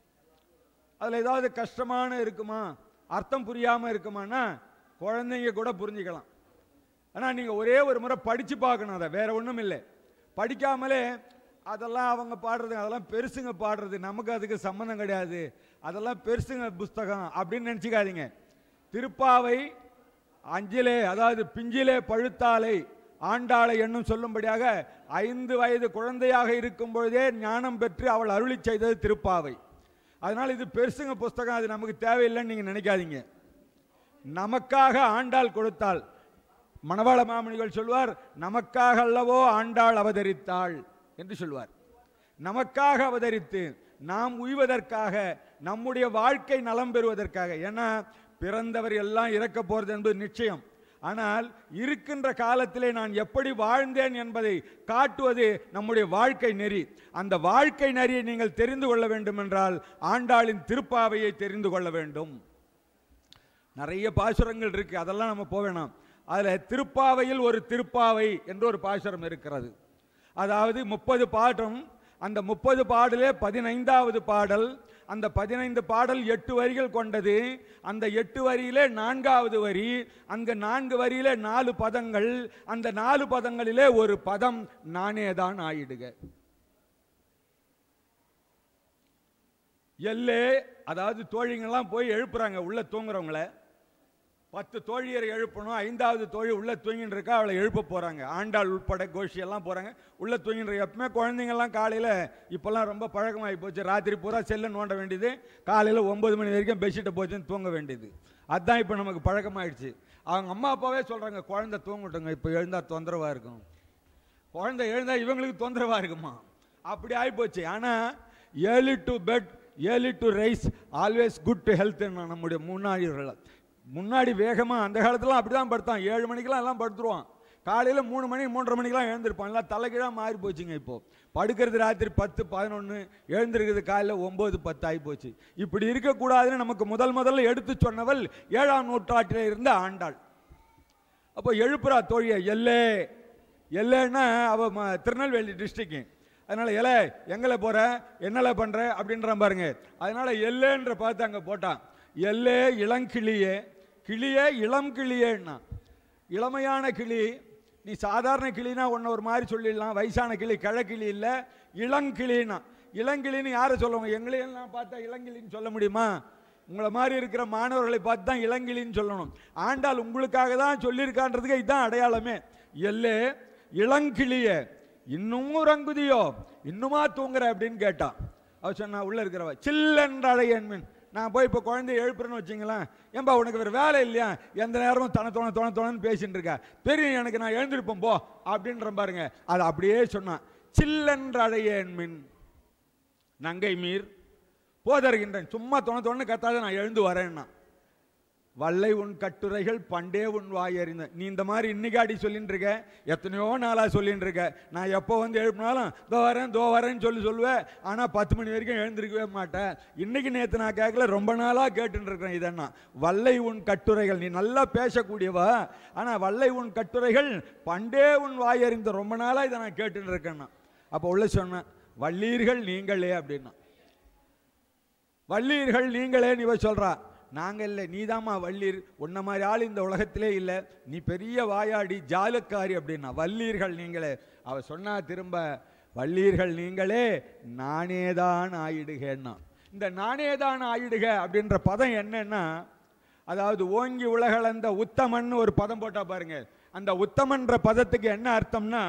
அதில் ஏதாவது கஷ்டமான இருக்குமா அர்த்தம் புரியாமல் இருக்குமானா குழந்தைங்க கூட புரிஞ்சுக்கலாம் ஆனால் நீங்கள் ஒரே ஒரு முறை படித்து பார்க்கணும் அதை வேற ஒன்றும் இல்லை படிக்காமலே அதெல்லாம் அவங்க பாடுறது அதெல்லாம் பெருசுங்க பாடுறது நமக்கு அதுக்கு சம்மந்தம் கிடையாது அதெல்லாம் பெருசுங்க புஸ்தகம் அப்படின்னு நினச்சிக்காதீங்க திருப்பாவை அஞ்சிலே அதாவது பிஞ்சிலே பழுத்தாலை ஆண்டாளை என்னும் சொல்லும்படியாக ஐந்து வயது குழந்தையாக இருக்கும் பொழுதே ஞானம் பெற்று அவள் அருளி செய்தது திருப்பாவை அதனால் இது பெருசுங்க புஸ்தகம் அது நமக்கு தேவையில்லைன்னு நீங்கள் நினைக்காதீங்க நமக்காக ஆண்டாள் கொடுத்தாள் மணவாள மாமணிகள் சொல்வார் நமக்காக அல்லவோ ஆண்டாள் அவதரித்தாள் என்று சொல்வார் நமக்காக அவதரித்து நாம் உய்வதற்காக நம்முடைய வாழ்க்கை நலம் பெறுவதற்காக ஏன்னா பிறந்தவர் எல்லாம் இறக்க போறது என்பது நிச்சயம் ஆனால் இருக்கின்ற காலத்திலே நான் எப்படி வாழ்ந்தேன் என்பதை காட்டுவது நம்முடைய வாழ்க்கை நெறி அந்த வாழ்க்கை நெறியை நீங்கள் தெரிந்து கொள்ள வேண்டும் என்றால் ஆண்டாளின் திருப்பாவையை தெரிந்து கொள்ள வேண்டும் நிறைய பாசுரங்கள் இருக்கு அதெல்லாம் நம்ம போக வேணாம் அதில் திருப்பாவையில் ஒரு திருப்பாவை என்று ஒரு பாசுரம் இருக்கிறது அதாவது முப்பது பாட்டும் அந்த முப்பது பாடலே பதினைந்தாவது பாடல் அந்த பதினைந்து பாடல் எட்டு வரிகள் கொண்டது அந்த எட்டு வரியிலே நான்காவது வரி அங்க நான்கு வரியிலே நாலு பதங்கள் அந்த நாலு பதங்களிலே ஒரு பதம் நானே தான் ஆயிடுக எல்லே அதாவது தோழிங்கெல்லாம் போய் எழுப்புறாங்க உள்ள தூங்குறவங்கள பத்து தோழியரை எழுப்பணும் ஐந்தாவது தோழி உள்ள தூங்கின்னு இருக்கா அவளை எழுப்ப போறாங்க ஆண்டாள் உட்பட கோஷி எல்லாம் போறாங்க உள்ள தூங்கின்னு இருக்கா எப்பவுமே குழந்தைங்கெல்லாம் காலையில இப்பெல்லாம் ரொம்ப பழக்கமாகி போச்சு ராத்திரி பூரா செல்ல நோண்ட வேண்டியது காலையில ஒன்பது மணி வரைக்கும் பெட்ஷீட்டை போச்சுன்னு தூங்க வேண்டியது அதுதான் இப்போ நமக்கு பழக்கமாயிடுச்சு அவங்க அம்மா அப்பாவே சொல்றாங்க குழந்தை தூங்கட்டுங்க இப்போ எழுந்தா தொந்தரவா இருக்கும் குழந்தை எழுந்தா இவங்களுக்கு தொந்தரவா இருக்குமா அப்படி ஆகிப்போச்சு ஆனா early to bed early to rise always good to health நம்முடைய முன்னாடிகள் முன்னாடி வேகமாக அந்த காலத்துலாம் அப்படி தான் படுத்தான் ஏழு மணிக்கெல்லாம் எல்லாம் படுத்துருவான் காலையில் மூணு மணி மூன்றரை மணிக்கெல்லாம் எழுந்திருப்பான் எல்லாம் தலைகீழாக மாறி போச்சுங்க இப்போ படுக்கிறது ராத்திரி பத்து பதினொன்று எழுந்திருக்கிறது காலையில் ஒம்பது பத்து ஆகி போச்சு இப்படி இருக்கக்கூடாதுன்னு நமக்கு முதல் முதல்ல எடுத்து சொன்னவள் ஏழாம் நூற்றாட்டில் இருந்த ஆண்டாள் அப்போ எழுப்புறா தோழியை எல்லே எல்லைன்னா அவ ம- திருநெல்வேலி டிஸ்ட்ரிக்ட் அதனால எலே எங்களை போற என்னல பண்ற அப்படின்றான் பாருங்க அதனால எல்லேன்ற பார்த்து அங்க போட்டான் எல்லே இளங்கிளியே கிளியே இளம் கிளியேன்னா இளமையான கிளி நீ சாதாரண கிளினா ஒன்று ஒரு மாதிரி சொல்லிடலாம் வயசான கிளி கிழக்கிளி இல்லை இளங்கிளின்னா இளங்கிளின்னு யாரை சொல்லுவாங்க எங்களையெல்லாம் பார்த்தா இளங்கிளின்னு சொல்ல முடியுமா உங்களை மாதிரி இருக்கிற மாணவர்களை பார்த்து தான் இளங்கிளின்னு சொல்லணும் ஆண்டாள் உங்களுக்காக தான் சொல்லியிருக்கான்றதுக்கு இதுதான் அடையாளமே எல்லே இளங்கிளிய இன்னும் உறங்குதியோ இன்னுமா தூங்குற அப்படின்னு கேட்டான் அவ சொன்னா உள்ள இருக்கிறவ சில்லென்ற அழையன்மின் நான் போய் இப்போ குழந்தைய எழுப்புறேன்னு வச்சுங்களேன் ஏன்பா உனக்கு வேறு வேலை இல்லையா எந்த நேரமும் தன தோண தோண தோணன்னு பேசிட்டு இருக்க தெரியும் எனக்கு நான் எழுந்திருப்பேன் போ அப்படின்ற பாருங்க அது அப்படியே சொன்னான் சில்லென்ற அழையேன் மின் நங்கை மீர் போதருகின்றேன் சும்மா தோண தோணு கத்தாத நான் எழுந்து வரேன்னா வல்லை உன் கட்டுரைகள் பண்டே உன் வாய் அறிந்த நீ இந்த மாதிரி இன்னைக்காடி சொல்லிட்டு இருக்க எத்தனையோ நாளாக சொல்லிட்டு இருக்க நான் எப்போ வந்து எழுப்பினாலும் தோ வரேன் தோ வரேன்னு சொல்லி சொல்லுவேன் ஆனால் பத்து மணி வரைக்கும் எழுந்திருக்கவே மாட்டேன் இன்னைக்கு நேற்று நான் கேட்கல ரொம்ப நாளாக கேட்டுட்டு இருக்கிறேன் இதென்னா வல்லை உன் கட்டுரைகள் நீ நல்லா பேசக்கூடியவா ஆனால் வல்லை உன் கட்டுரைகள் பண்டே உன் வாய் அறிந்த ரொம்ப நாளாக இதை நான் கேட்டுட்டு இருக்கேன்னா அப்போ உள்ள சொன்னேன் வள்ளீர்கள் நீங்களே அப்படின்னா வள்ளீர்கள் நீங்களே நீ போய் சொல்றா நாங்க இல்லை நீதாம்மா வள்ளீர் உன்ன மாதிரி ஆள் இந்த உலகத்திலே இல்லை நீ பெரிய வாயாடி ஜாலுக்காரி அப்படின்னா வள்ளீர்கள் நீங்களே அவ சொன்னா திரும்ப வள்ளீர்கள் நீங்களே நானேதான் ஆயிடுகன்னா இந்த நானேதான் ஆயிடுக அப்படின்ற பதம் என்னன்னா அதாவது ஓங்கி உலகளந்த உத்தமன் ஒரு பதம் போட்டா பாருங்க அந்த உத்தமன்ற பதத்துக்கு என்ன அர்த்தம்னா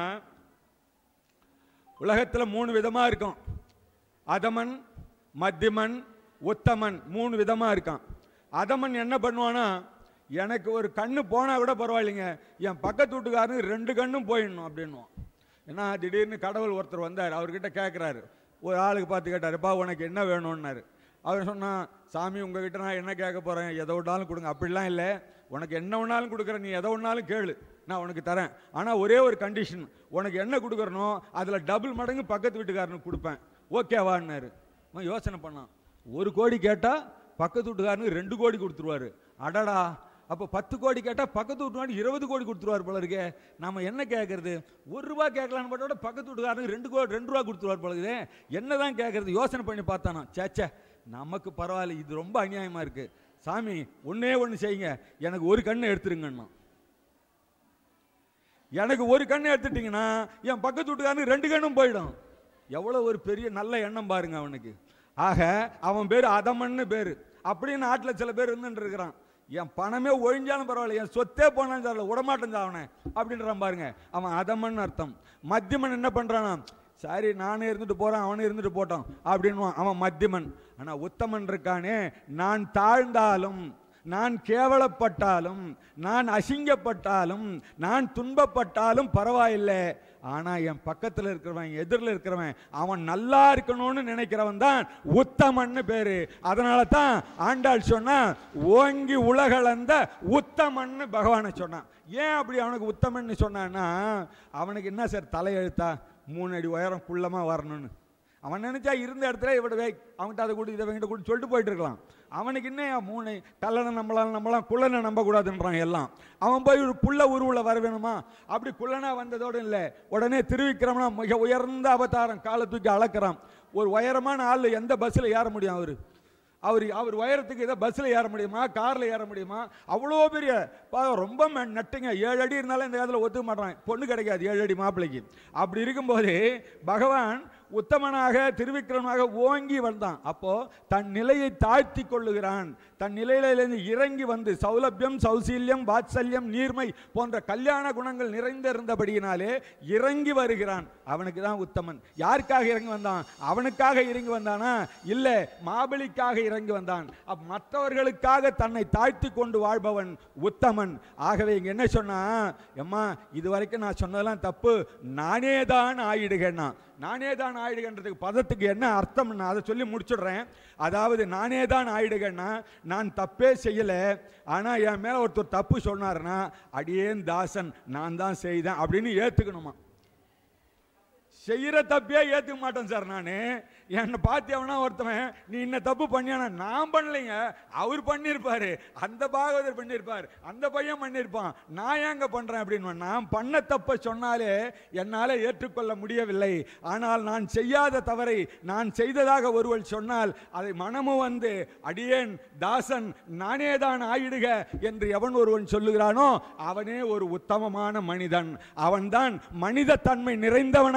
உலகத்துல மூணு விதமா இருக்கும் அதமன் மத்தியமன் உத்தமன் மூணு விதமா இருக்கான் அதமன் என்ன பண்ணுவானா எனக்கு ஒரு கண்ணு போனா கூட பரவாயில்லைங்க என் பக்கத்து வீட்டுக்காரனுக்கு ரெண்டு கண்ணும் போயிடணும் அப்படின்னுவான் ஏன்னா திடீர்னு கடவுள் ஒருத்தர் வந்தார் அவர்கிட்ட கேட்குறாரு ஒரு ஆளுக்கு பார்த்து கேட்டாருப்பா உனக்கு என்ன வேணும்னாரு அவர் சொன்னா சாமி உங்ககிட்ட நான் என்ன கேட்க போறேன் எதை வேணாலும் கொடுங்க அப்படிலாம் இல்லை உனக்கு என்ன வேணாலும் கொடுக்குறேன் நீ எதை வேணாலும் கேளு நான் உனக்கு தரேன் ஆனால் ஒரே ஒரு கண்டிஷன் உனக்கு என்ன கொடுக்குறனோ அதில் டபுள் மடங்கு பக்கத்து வீட்டுக்காரனுக்கு கொடுப்பேன் ஓகேவான்னாரு அவன் யோசனை பண்ணான் ஒரு கோடி கேட்டால் பக்கத்து வீட்டுக்காரனுக்கு ரெண்டு கோடி கொடுத்துருவாரு அடடா அப்போ பத்து கோடி கேட்டால் பக்கத்து வீட்டுக்காரனுக்கு இருபது கோடி கொடுத்துருவார் போல இருக்கே நம்ம என்ன கேட்கறது ஒரு ரூபா கேட்கலான்னு பார்த்தா கூட பக்கத்து வீட்டுக்காரனுக்கு ரெண்டு கோடி ரெண்டு ரூபா கொடுத்துருவார் போல இருக்குதே என்ன தான் கேட்கறது யோசனை பண்ணி பார்த்தானா சேச்சே நமக்கு பரவாயில்ல இது ரொம்ப அநியாயமாக இருக்கு சாமி ஒண்ணே ஒன்று செய்யுங்க எனக்கு ஒரு கண்ணை எடுத்துருங்கண்ணா எனக்கு ஒரு கண்ணை எடுத்துட்டீங்கன்னா என் பக்கத்து வீட்டுக்காரனுக்கு ரெண்டு கண்ணும் போயிடும் எவ்வளோ ஒரு பெரிய நல்ல எண்ணம் பாருங்க அவனுக்கு ஆக அவன் பேர் அதமன்னு பேர் அப்படின்னு நாட்டில் சில பேர் இருந்துட்டு இருக்கிறான் என் பணமே ஒழிஞ்சாலும் பரவாயில்ல என் சொத்தே போனாலும் சார் விடமாட்டேன் அவனை அப்படின்றான் பாருங்க அவன் அதமன் அர்த்தம் மத்தியமன் என்ன பண்றானா சரி நானே இருந்துட்டு போறேன் அவனே இருந்துட்டு போட்டான் அப்படின்னுவான் அவன் மத்தியமன் ஆனா உத்தமன் இருக்கானே நான் தாழ்ந்தாலும் நான் கேவலப்பட்டாலும் நான் அசிங்கப்பட்டாலும் நான் துன்பப்பட்டாலும் பரவாயில்லை ஆனா என் பக்கத்துல இருக்கிறவன் எதிரில் இருக்கிறவன் அவன் நல்லா இருக்கணும்னு நினைக்கிறவன் தான் உத்தமன்னு பேரு அதனால தான் ஆண்டாள் சொன்னா ஓங்கி உலகளந்த உத்தமன்னு பகவானை சொன்னான் ஏன் அப்படி அவனுக்கு உத்தமன்னு சொன்னான்னா அவனுக்கு என்ன சார் தலையெழுத்தா மூணு அடி உயரம் குள்ளமா வரணும்னு அவன் நினைச்சா இருந்த இடத்துல இவட வை அவன்கிட்ட அதை கூட இதை வாங்கிட்ட கூட சொல்லிட்டு போயிட்டு இருக்கலாம் அவனுக்கு என்ன மூணு கல்லனை நம்பலாம் நம்பலாம் குள்ளனை நம்பக்கூடாதுன்றான் எல்லாம் அவன் போய் ஒரு புள்ள உருவில் வர வேணுமா அப்படி குள்ளனா வந்ததோடு இல்லை உடனே திருவிக்கிரமனா மிக உயர்ந்த அவதாரம் காலை தூக்கி அளக்கிறான் ஒரு உயரமான ஆள் எந்த பஸ்ஸில் ஏற முடியும் அவரு அவர் அவர் உயரத்துக்கு இதை பஸ்ஸில் ஏற முடியுமா காரில் ஏற முடியுமா அவ்வளோ பெரிய பா, ரொம்ப மெ- நட்டுங்க ஏழு அடி இருந்தாலும் இந்த காலத்தில் ஒத்துக்க மாட்டான் பொண்ணு கிடைக்காது ஏழு அடி மாப்பிள்ளைக்கு அப்படி இருக்கும்போது பகவான் உத்தமனாக திருவிக்கிரமனாக ஓங்கி வந்தான் அப்போ தன் நிலையை தாழ்த்தி கொள்ளுகிறான் தன் நிலையிலிருந்து இறங்கி வந்து சௌலபியம் சௌசீல்யம் வாத்சல்யம் நீர்மை போன்ற கல்யாண குணங்கள் நிறைந்திருந்தபடியினாலே இறங்கி வருகிறான் அவனுக்கு தான் உத்தமன் யாருக்காக இறங்கி வந்தான் அவனுக்காக இறங்கி வந்தானா இல்லை மாபலிக்காக இறங்கி வந்தான் அப் மற்றவர்களுக்காக தன்னை தாழ்த்தி கொண்டு வாழ்பவன் உத்தமன் ஆகவே இங்க என்ன சொன்னா எம்மா இது வரைக்கும் நான் சொன்னதெல்லாம் தப்பு நானே தான் ஆயிடுகன்னா நானே தான் ஆயிடுகன்றதுக்கு பதத்துக்கு என்ன அர்த்தம் நான் அதை சொல்லி முடிச்சுடுறேன் அதாவது நானே தான் ஆயிடுகன்னா நான் தப்பே செய்யல ஆனா என் மேல ஒருத்தர் தப்பு சொன்னாருன்னா அடியேன் தாசன் நான் தான் செய்தேன் அப்படின்னு ஏத்துக்கணுமா செய்யற தப்பே ஏத்துக்க மாட்டேன் சார் நான் என்னை பார்த்து எவனா ஒருத்தவன் நீ இன்ன தப்பு பண்ணியானா நான் பண்ணலைங்க அவர் பண்ணியிருப்பாரு அந்த பாகவதர் பண்ணியிருப்பார் அந்த பையன் பண்ணியிருப்பான் நான் ஏங்க பண்றேன் அப்படின்னு நான் பண்ண தப்பை சொன்னாலே என்னால் ஏற்றுக்கொள்ள முடியவில்லை ஆனால் நான் செய்யாத தவறை நான் செய்ததாக ஒருவள் சொன்னால் அதை மனமும் வந்து அடியேன் தாசன் நானே தான் ஆயிடுக என்று எவன் ஒருவன் சொல்லுகிறானோ அவனே ஒரு உத்தமமான மனிதன் அவன்தான் மனித தன்மை நிறைந்தவனாக இருக்கிறான்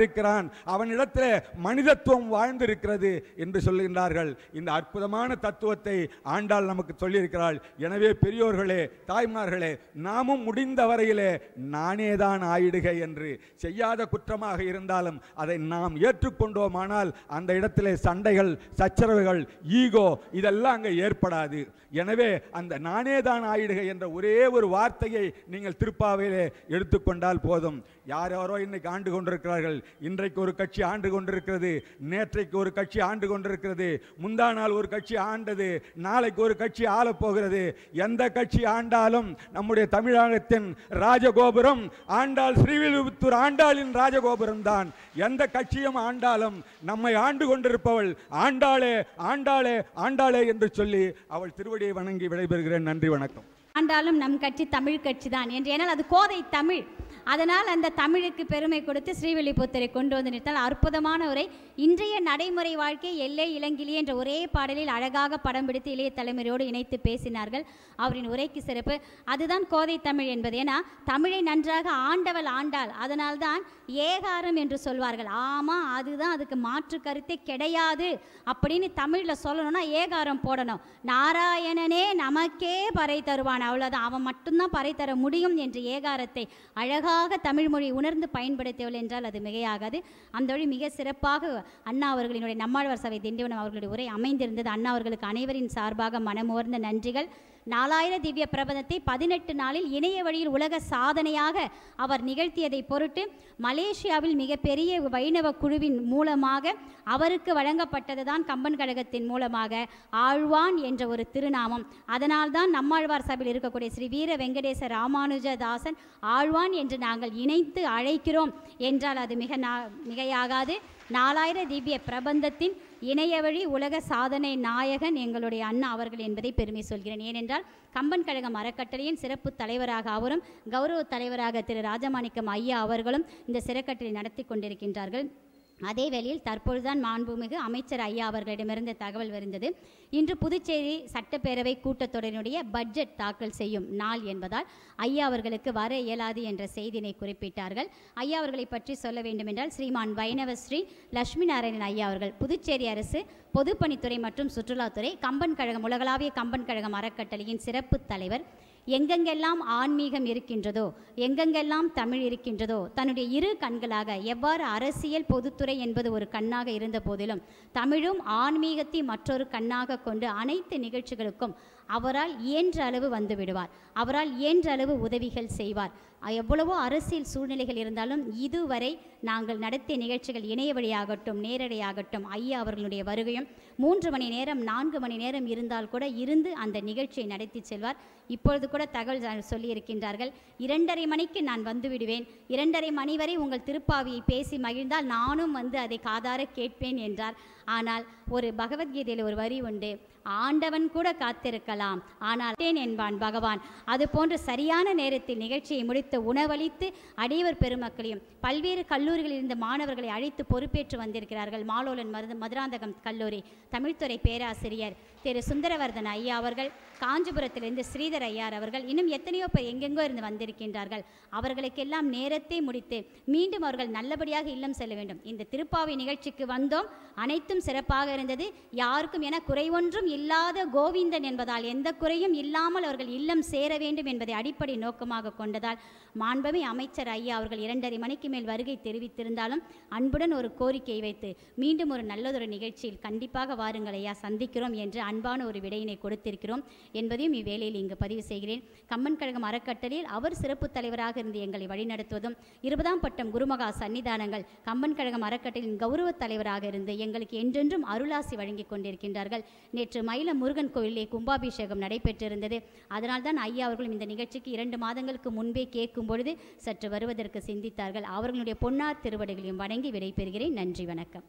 வாழ்ந்திருக்கிறான் அவனிடத்தில் மனிதத்துவம் வாழ்ந்திருக்கிறது என்று சொல்லுகின்றார்கள் இந்த அற்புதமான தத்துவத்தை ஆண்டாள் நமக்கு சொல்லியிருக்கிறாள் எனவே பெரியோர்களே தாய்மார்களே நாமும் முடிந்த வரையிலே நானேதான் ஆயிடுக என்று செய்யாத குற்றமாக இருந்தாலும் அதை நாம் ஏற்றுக்கொண்டோமானால் அந்த இடத்திலே சண்டைகள் சச்சரவுகள் ஈகோ இதெல்லாம் அங்கே ஏற்படாது எனவே அந்த நானேதான் ஆயிடுக என்ற ஒரே ஒரு வார்த்தையை நீங்கள் திருப்பாவையிலே எடுத்துக்கொண்டால் போதும் யார் யாரோ இன்னைக்கு ஆண்டு கொண்டிருக்கிறார்கள் இன்றைக்கு ஒரு கட்சி ஆண்டு கொண்டிருக்கிறது நேற்றைக்கு ஒரு கட்சி ஆண்டு கொண்டிருக்கிறது முந்தா நாள் ஒரு கட்சி ஆண்டது நாளைக்கு ஒரு கட்சி ஆளப் போகிறது எந்த கட்சி ஆண்டாலும் நம்முடைய தமிழகத்தின் ராஜகோபுரம் ஆண்டாள் ஸ்ரீவில்லிபுத்தூர் ஆண்டாளின் ராஜகோபுரம் தான் எந்த கட்சியும் ஆண்டாலும் நம்மை ஆண்டு கொண்டிருப்பவள் ஆண்டாளே ஆண்டாளே ஆண்டாளே என்று சொல்லி அவள் திருவடியை வணங்கி விடைபெறுகிறேன் நன்றி வணக்கம் ஆண்டாலும் நம் கட்சி தமிழ் கட்சி தான் என்று ஏனால் அது கோதை தமிழ் அதனால் அந்த தமிழுக்கு பெருமை கொடுத்து ஸ்ரீவில்லிபுத்தரை கொண்டு வந்து நிறுத்தால் அற்புதமான உரை இன்றைய நடைமுறை வாழ்க்கை எல்லை இளங்கிலி என்ற ஒரே பாடலில் அழகாக படம் பிடித்து இளைய தலைமுறையோடு இணைத்து பேசினார்கள் அவரின் உரைக்கு சிறப்பு அதுதான் கோதை தமிழ் என்பது ஏன்னா தமிழை நன்றாக ஆண்டவள் ஆண்டாள் அதனால்தான் ஏகாரம் என்று சொல்வார்கள் ஆமா அதுதான் அதுக்கு மாற்று கருத்தே கிடையாது அப்படின்னு தமிழில் சொல்லணும்னா ஏகாரம் போடணும் நாராயணனே நமக்கே பறை தருவான் அவ்வளோதான் அவன் மட்டும்தான் பறை தர முடியும் என்ற ஏகாரத்தை அழகாக தமிழ் மொழி உணர்ந்து பயன்படுத்தியவள் என்றால் அது மிகையாகாது அந்த வழி மிக சிறப்பாக அண்ணா அவர்களினுடைய நம்மாழ்வார் சபை திண்டிவனம் அவர்களுடைய உரை அமைந்திருந்தது அண்ணா அவர்களுக்கு அனைவரின் சார்பாக மனமோர்ந்த நன்றிகள் நாலாயிர திவ்ய பிரபந்தத்தை பதினெட்டு நாளில் இணைய வழியில் உலக சாதனையாக அவர் நிகழ்த்தியதை பொருட்டு மலேசியாவில் மிகப்பெரிய வைணவ குழுவின் மூலமாக அவருக்கு வழங்கப்பட்டதுதான் கம்பன் கழகத்தின் மூலமாக ஆழ்வான் என்ற ஒரு திருநாமம் அதனால்தான் நம்மாழ்வார் சபையில் இருக்கக்கூடிய ஸ்ரீ வீர வெங்கடேச ராமானுஜதாசன் ஆழ்வான் என்று நாங்கள் இணைத்து அழைக்கிறோம் என்றால் அது மிக நா மிகையாகாது நாலாயிர திவ்ய பிரபந்தத்தின் இணையவழி உலக சாதனை நாயகன் எங்களுடைய அண்ணா அவர்கள் என்பதை பெருமை சொல்கிறேன் ஏனென்றால் கம்பன் கழகம் அறக்கட்டளையின் சிறப்பு தலைவராக அவரும் கௌரவ தலைவராக திரு ராஜமாணிக்கம் ஐயா அவர்களும் இந்த சிறக்கட்டளை நடத்தி கொண்டிருக்கின்றார்கள் அதே வேளையில் தற்பொழுதுதான் மாண்புமிகு அமைச்சர் ஐயா அவர்களிடமிருந்து தகவல் வருந்தது இன்று புதுச்சேரி சட்டப்பேரவை கூட்டத்தொடரினுடைய பட்ஜெட் தாக்கல் செய்யும் நாள் என்பதால் ஐயா அவர்களுக்கு வர இயலாது என்ற செய்தியினை குறிப்பிட்டார்கள் ஐயா அவர்களை பற்றி சொல்ல வேண்டுமென்றால் ஸ்ரீமான் வைணவஸ்ரீ லட்சுமி நாராயணன் ஐயா அவர்கள் புதுச்சேரி அரசு பொதுப்பணித்துறை மற்றும் சுற்றுலாத்துறை கம்பன் கழகம் உலகளாவிய கம்பன் கழகம் அறக்கட்டளையின் சிறப்பு தலைவர் எங்கெங்கெல்லாம் ஆன்மீகம் இருக்கின்றதோ எங்கெங்கெல்லாம் தமிழ் இருக்கின்றதோ தன்னுடைய இரு கண்களாக எவ்வாறு அரசியல் பொதுத்துறை என்பது ஒரு கண்ணாக இருந்த போதிலும் தமிழும் ஆன்மீகத்தை மற்றொரு கண்ணாக கொண்டு அனைத்து நிகழ்ச்சிகளுக்கும் அவரால் இயன்ற அளவு வந்து விடுவார் அவரால் இயன்ற அளவு உதவிகள் செய்வார் எவ்வளவோ அரசியல் சூழ்நிலைகள் இருந்தாலும் இதுவரை நாங்கள் நடத்திய நிகழ்ச்சிகள் இணைய வழியாகட்டும் நேரடியாகட்டும் ஐயா அவர்களுடைய வருகையும் மூன்று மணி நேரம் நான்கு மணி நேரம் இருந்தால் கூட இருந்து அந்த நிகழ்ச்சியை நடத்தி செல்வார் இப்பொழுது கூட தகவல் ஜா- சொல்லியிருக்கின்றார்கள் இரண்டரை மணிக்கு நான் வந்து விடுவேன் இரண்டரை மணி வரை உங்கள் திருப்பாவியை பேசி மகிழ்ந்தால் நானும் வந்து அதை காதார கேட்பேன் என்றார் ஆனால் ஒரு பகவத்கீதையில் ஒரு வரி உண்டு ஆண்டவன் கூட காத்திருக்கலாம் ஆனால் தேன் என்பான் பகவான் அதுபோன்று சரியான நேரத்தில் நிகழ்ச்சியை முடித்து உணவளித்து அடியவர் பெருமக்களையும் பல்வேறு கல்லூரிகளில் இருந்த மாணவர்களை அழைத்து பொறுப்பேற்று வந்திருக்கிறார்கள் மாலோலன் மருது மதுராந்தகம் கல்லூரி தமிழ்துறை பேராசிரியர் திரு சுந்தரவர்தன் ஐயா அவர்கள் காஞ்சிபுரத்திலிருந்து ஸ்ரீதர் ஐயார் அவர்கள் இன்னும் எத்தனையோ பேர் எங்கெங்கோ இருந்து வந்திருக்கின்றார்கள் அவர்களுக்கெல்லாம் நேரத்தை முடித்து மீண்டும் அவர்கள் நல்லபடியாக இல்லம் செல்ல வேண்டும் இந்த திருப்பாவை நிகழ்ச்சிக்கு வந்தோம் அனைத்தும் சிறப்பாக இருந்தது யாருக்கும் என குறைவொன்றும் இல்லாத கோவிந்தன் என்பதால் எந்த குறையும் இல்லாமல் அவர்கள் இல்லம் சேர வேண்டும் என்பதை அடிப்படை நோக்கமாக கொண்டதால் மாண்பமை அமைச்சர் ஐயா அவர்கள் இரண்டரை மணிக்கு மேல் வருகை தெரிவித்திருந்தாலும் அன்புடன் ஒரு கோரிக்கையை வைத்து மீண்டும் ஒரு நல்லதொரு நிகழ்ச்சியில் கண்டிப்பாக வாருங்கள் ஐயா சந்திக்கிறோம் என்று அன்பான ஒரு விடையினை கொடுத்திருக்கிறோம் என்பதையும் இவ்வேளையில் இங்கு பதிவு செய்கிறேன் கம்மன் கழகம் அறக்கட்டளையில் அவர் சிறப்பு தலைவராக இருந்து எங்களை வழிநடத்துவதும் இருபதாம் பட்டம் குருமகா சன்னிதானங்கள் கம்பன் கழகம் அறக்கட்டளையின் கௌரவ தலைவராக இருந்து எங்களுக்கு என்றென்றும் அருளாசி வழங்கிக் கொண்டிருக்கின்றார்கள் நேற்று மயில முருகன் கோயிலே கும்பாபிஷேகம் நடைபெற்றிருந்தது அதனால்தான் ஐயா அவர்களும் இந்த நிகழ்ச்சிக்கு இரண்டு மாதங்களுக்கு முன்பே கேட்கும் பொழுது சற்று வருவதற்கு சிந்தித்தார்கள் அவர்களுடைய பொன்னார் திருவடிகளையும் வணங்கி விடைபெறுகிறேன் நன்றி வணக்கம்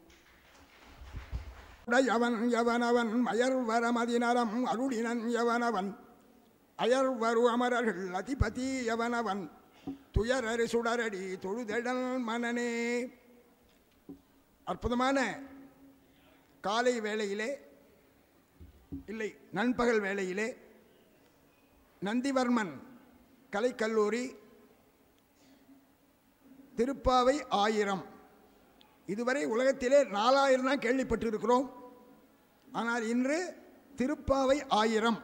உடையவன் எவனவன் மயர் வரமதினரம் அருளினன் எவனவன் அயர் வரு அமரர்கள் அதிபதி எவனவன் துயரறு சுடரடி தொழுதெடல் மனனே அற்புதமான காலை வேளையிலே இல்லை நண்பகல் வேளையிலே நந்திவர்மன் கலைக்கல்லூரி திருப்பாவை ஆயிரம் இதுவரை உலகத்திலே நாலாயிரம் தான் கேள்விப்பட்டிருக்கிறோம் ஆனால் இன்று திருப்பாவை ஆயிரம்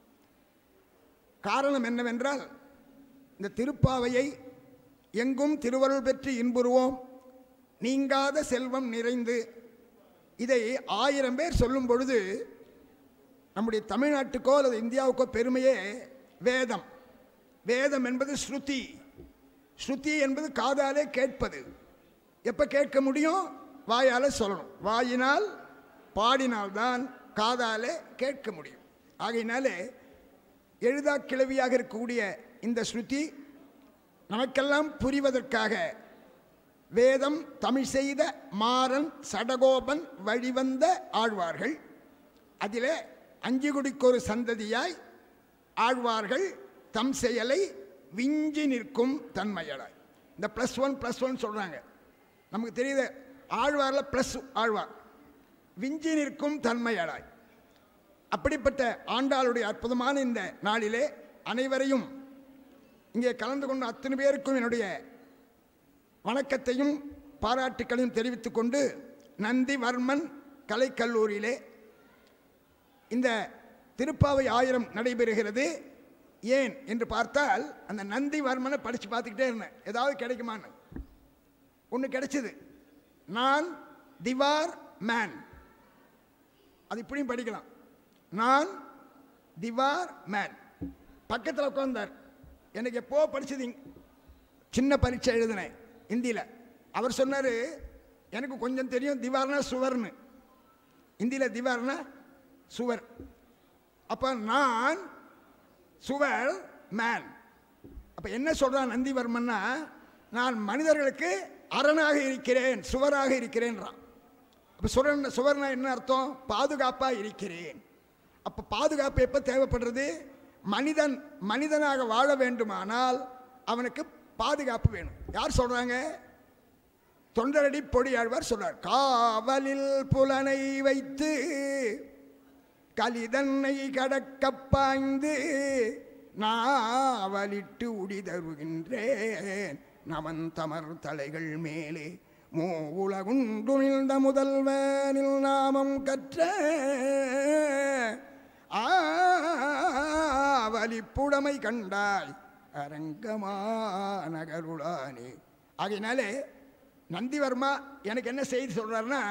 காரணம் என்னவென்றால் இந்த திருப்பாவையை எங்கும் திருவருள் பெற்று இன்புறுவோம் நீங்காத செல்வம் நிறைந்து இதை ஆயிரம் பேர் சொல்லும் பொழுது நம்முடைய தமிழ்நாட்டுக்கோ அல்லது இந்தியாவுக்கோ பெருமையே வேதம் வேதம் என்பது ஸ்ருதி ஸ்ருதி என்பது காதாலே கேட்பது எப்போ கேட்க முடியும் வாயால் சொல்லணும் வாயினால் பாடினால்தான் காதாலே கேட்க முடியும் ஆகையினாலே எழுதா கிளவியாக இருக்கக்கூடிய இந்த ஸ்ருதி நமக்கெல்லாம் புரிவதற்காக வேதம் தமிழ் செய்த மாறன் சடகோபன் வழிவந்த ஆழ்வார்கள் அதிலே அஞ்சு குடிக்கொரு சந்ததியாய் ஆழ்வார்கள் தம் செயலை விஞ்சி நிற்கும் தன்மையலாய் இந்த ப்ளஸ் ஒன் ப்ளஸ் ஒன் சொல்கிறாங்க நமக்கு தெரியுது ஆழ்வாரில் ப்ளஸ் ஆழ்வார் விஞ்சி நிற்கும் தன்மையலாய் அப்படிப்பட்ட ஆண்டாளுடைய அற்புதமான இந்த நாளிலே அனைவரையும் இங்கே கலந்து கொண்ட அத்தனை பேருக்கும் என்னுடைய வணக்கத்தையும் பாராட்டுக்களையும் தெரிவித்துக் கொண்டு நந்திவர்மன் கலைக்கல்லூரியிலே இந்த திருப்பாவை ஆயிரம் நடைபெறுகிறது ஏன் என்று பார்த்தால் அந்த நந்திவர்மனை படித்து பார்த்துக்கிட்டே இருந்தேன் ஏதாவது கிடைக்குமான்னு ஒன்று கிடைச்சது நான் திவார் மேன் அது இப்படியும் படிக்கலாம் நான் திவார் மேன் பக்கத்தில் உட்கார்ந்தார் எனக்கு எப்போ படிச்சது இங்க- சின்ன பரீட்சை எழுதினேன் ஹிந்தியில் அவர் சொன்னார் எனக்கு கொஞ்சம் தெரியும் திவார்னா சுவர்னு ஹிந்தியில் திவார்னா சுவர் அப்போ நான் சுவர் மேன் அப்போ என்ன சொல்கிறான் நந்திவர்மன்னா நான் மனிதர்களுக்கு அரணாக இருக்கிறேன் சுவராக இருக்கிறேன்றான் அப்போ சுவரன் சுவர்னா என்ன அர்த்தம் பாதுகாப்பாக இருக்கிறேன் அப்போ பாதுகாப்பு எப்போ தேவைப்படுறது மனிதன் மனிதனாக வாழ வேண்டுமானால் அவனுக்கு பாதுகாப்பு வேணும் யார் சொல்கிறாங்க தொண்டரடி பொடியாழ்வார் சொல்றார் காவலில் புலனை வைத்து கலிதன்னை கடக்கப் பாய்ந்து நாவலிட்டு உடிதருகின்றேன் நமன் தமர் தலைகள் மேலே மூ உலகுண்டுமிழ்ந்த முதல்வனில் நாமம் கற்ற ஆவலிப்புடமை கண்டாய் அரங்கமா நகருளானே ஆகையினாலே நந்திவர்மா எனக்கு என்ன செய்தி சொல்றாருன்னா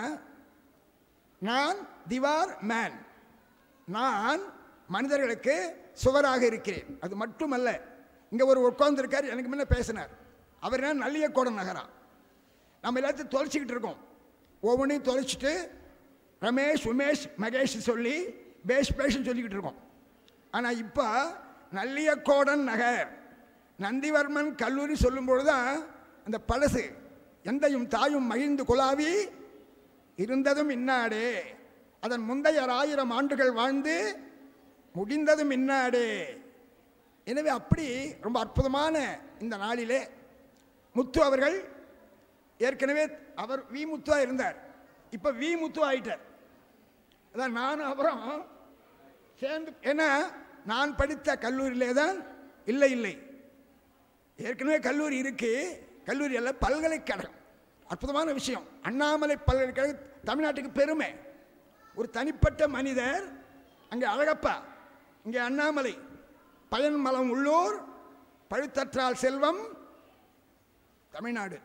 நான் திவார் மேன் நான் மனிதர்களுக்கு சுவராக இருக்கிறேன் அது மட்டுமல்ல இங்கே ஒரு உட்கார்ந்துருக்கார் எனக்கு முன்ன பேசினார் அவர் என்ன நல்லியக்கோடம் நகரம் நம்ம எல்லாத்தையும் தொலைச்சிக்கிட்டு இருக்கோம் ஒவ்வொன்றையும் தொலைச்சிட்டு ரமேஷ் உமேஷ் மகேஷ் சொல்லி பேஷ் பேஷ்னு சொல்லிக்கிட்டு இருக்கோம் ஆனால் இப்போ நல்லியக்கோடன் நகர் நந்திவர்மன் கல்லூரி சொல்லும்பொழுது தான் அந்த பழசு எந்தையும் தாயும் மகிழ்ந்து குலாவி இருந்ததும் இன்னாடே அதன் முந்தைய ஆயிரம் ஆண்டுகள் வாழ்ந்து முடிந்ததும் இன்னாடே எனவே அப்படி ரொம்ப அற்புதமான இந்த நாளிலே முத்து அவர்கள் ஏற்கனவே அவர் வி முத்துவா இருந்தார் இப்போ வி முத்து ஆயிட்டார் அதான் நான் அப்புறம் சேர்ந்து ஏன்னா நான் படித்த கல்லூரியிலே தான் இல்லை இல்லை ஏற்கனவே கல்லூரி இருக்கு கல்லூரி அல்ல பல்கலைக்கழகம் அற்புதமான விஷயம் அண்ணாமலை பல்கலைக்கழகம் தமிழ்நாட்டுக்கு பெருமை ஒரு தனிப்பட்ட மனிதர் அங்கே அழகப்பா இங்கே அண்ணாமலை பயன்மலம் உள்ளூர் பழுத்தற்றால் செல்வம் தமிழ்நாடு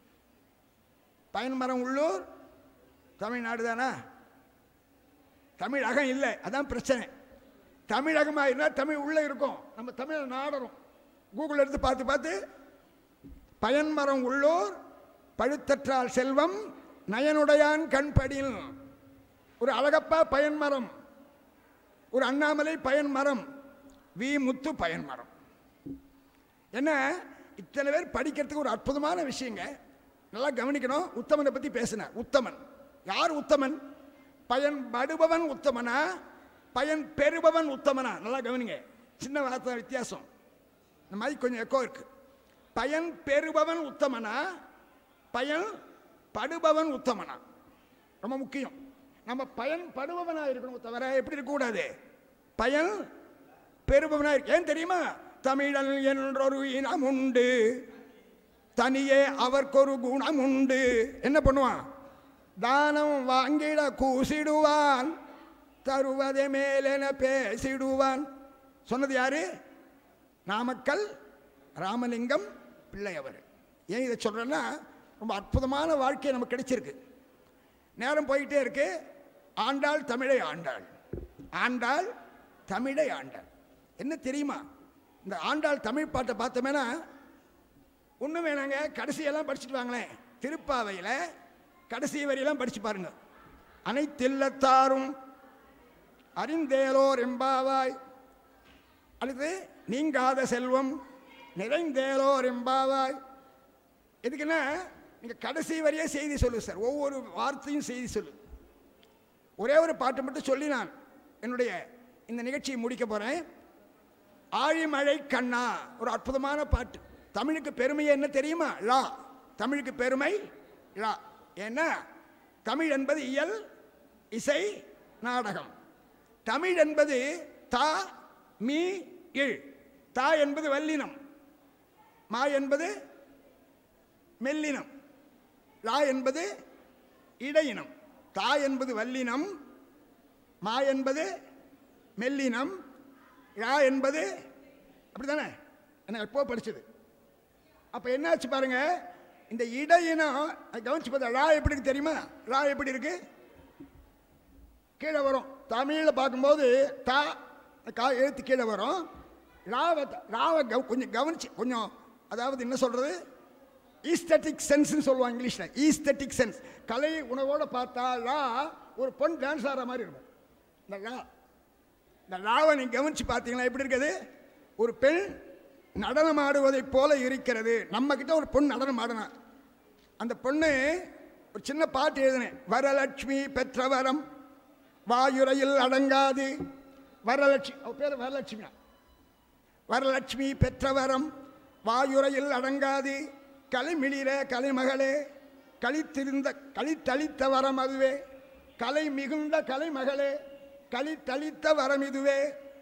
பயன்மரம் உள்ளூர் தமிழ்நாடு தானா தமிழகம் இல்லை அதான் பிரச்சனை தமிழகமாக இருந்தால் தமிழ் உள்ளே இருக்கும் நம்ம தமிழை நாடணும் கூகுள் எடுத்து பார்த்து பார்த்து பயன்மரம் உள்ளோர் பழுத்தற்றால் செல்வம் நயனுடையான் கண்படியில் ஒரு அழகப்பா பயன்மரம் ஒரு அண்ணாமலை பயன்மரம் வி முத்து பயன்மரம் என்ன இத்தனை பேர் படிக்கிறதுக்கு ஒரு அற்புதமான விஷயங்க நல்லா கவனிக்கணும் உத்தமனை பற்றி பேசினார் உத்தமன் யார் உத்தமன் பயன் படுபவன் உத்தமனா பயன் பெறுபவன் உத்தமனா நல்லா கவனிங்க சின்ன வார்த்தை வித்தியாசம் இந்த மாதிரி கொஞ்சம் எக்கோ இருக்கு பயன் பெறுபவன் உத்தமனா பயன் படுபவன் உத்தமனா ரொம்ப முக்கியம் நம்ம பயன் படுபவனாக இருக்கணும் தவிர எப்படி இருக்கக்கூடாது பயன் பெறுபவனாக இருக்கு ஏன் தெரியுமா தமிழன் என்றொரு இனம் உண்டு தனியே அவர்க்கொரு குணம் உண்டு என்ன பண்ணுவான் தானம் வாங்கிட கூசிடுவான் தருவதை மேலென பேசிடுவான் சொன்னது யாரு நாமக்கல் ராமலிங்கம் பிள்ளை அவர் ஏன் இதை சொல்கிறேன்னா ரொம்ப அற்புதமான வாழ்க்கை நமக்கு கிடைச்சிருக்கு நேரம் போயிட்டே இருக்கு ஆண்டாள் தமிழை ஆண்டாள் ஆண்டாள் தமிழை ஆண்டாள் என்ன தெரியுமா இந்த ஆண்டாள் தமிழ் பாட்டை பார்த்தோமேனா ஒன்றும் வேணாங்க கடைசியெல்லாம் படிச்சுட்டு வாங்களேன் திருப்பாவையில் கடைசி வரியெல்லாம் படிச்சு பாருங்க அனைத்தில்லத்தாரும் அறிந்தேலோர் எம்பாவாய் அடுத்து நீங்காத செல்வம் நிறைந்தேலோர் எம்பாவாய் எதுக்குன்னா நீங்கள் கடைசி வரையே செய்தி சொல்லு சார் ஒவ்வொரு வார்த்தையும் செய்தி சொல்லு ஒரே ஒரு பாட்டு மட்டும் சொல்லி நான் என்னுடைய இந்த நிகழ்ச்சியை முடிக்க போகிறேன் ஆழிமழை கண்ணா ஒரு அற்புதமான பாட்டு தமிழுக்கு பெருமை என்ன தெரியுமா லா தமிழுக்கு பெருமை லா ஏன்னா தமிழ் என்பது இயல் இசை நாடகம் தமிழ் என்பது தா மீ இழ் தா என்பது வல்லினம் மா என்பது மெல்லினம் லா என்பது இடையினம் தா என்பது வல்லினம் மா என்பது மெல்லினம் லா என்பது அப்படிதானே என்ன எப்போ படிச்சது அப்போ என்னாச்சு பாருங்க இந்த இடையினம் அது கவனிச்சு பார்த்தா லா எப்படி இருக்கு தெரியுமா லா எப்படி இருக்கு கீழே வரும் தமிழில் பார்க்கும்போது தா கா எழுத்து கீழே வரும் லாவை லாவை கவ கொஞ்சம் கவனிச்சு கொஞ்சம் அதாவது என்ன சொல்கிறது ஈஸ்தட்டிக் சென்ஸ்னு சொல்லுவாங்க இங்கிலீஷில் ஈஸ்தட்டிக் சென்ஸ் கலை உணவோடு பார்த்தா லா ஒரு பொன் டான்ஸ் ஆடுற மாதிரி இருக்கும் இந்த லா இந்த லாவை நீங்கள் கவனிச்சு பார்த்தீங்களா எப்படி இருக்குது ஒரு பெண் நடனம் ஆடுவதைப் போல இருக்கிறது நம்ம கிட்ட ஒரு பொண்ணு நடனம் ஆடினா அந்த பொண்ணு ஒரு சின்ன பாட்டு எழுதினேன் வரலட்சுமி பெற்ற வரம் வாயுரையில் அடங்காது வரலட்சுமி அவ பேர் வரலட்சுமியா வரலட்சுமி பெற்ற வரம் வாயுரையில் அடங்காது கலைமிளிர கலைமகளே கழித்திருந்த கழித்தளித்த வரம் அதுவே கலை மிகுந்த கலைமகளே கழித்தளித்த வரம் இதுவே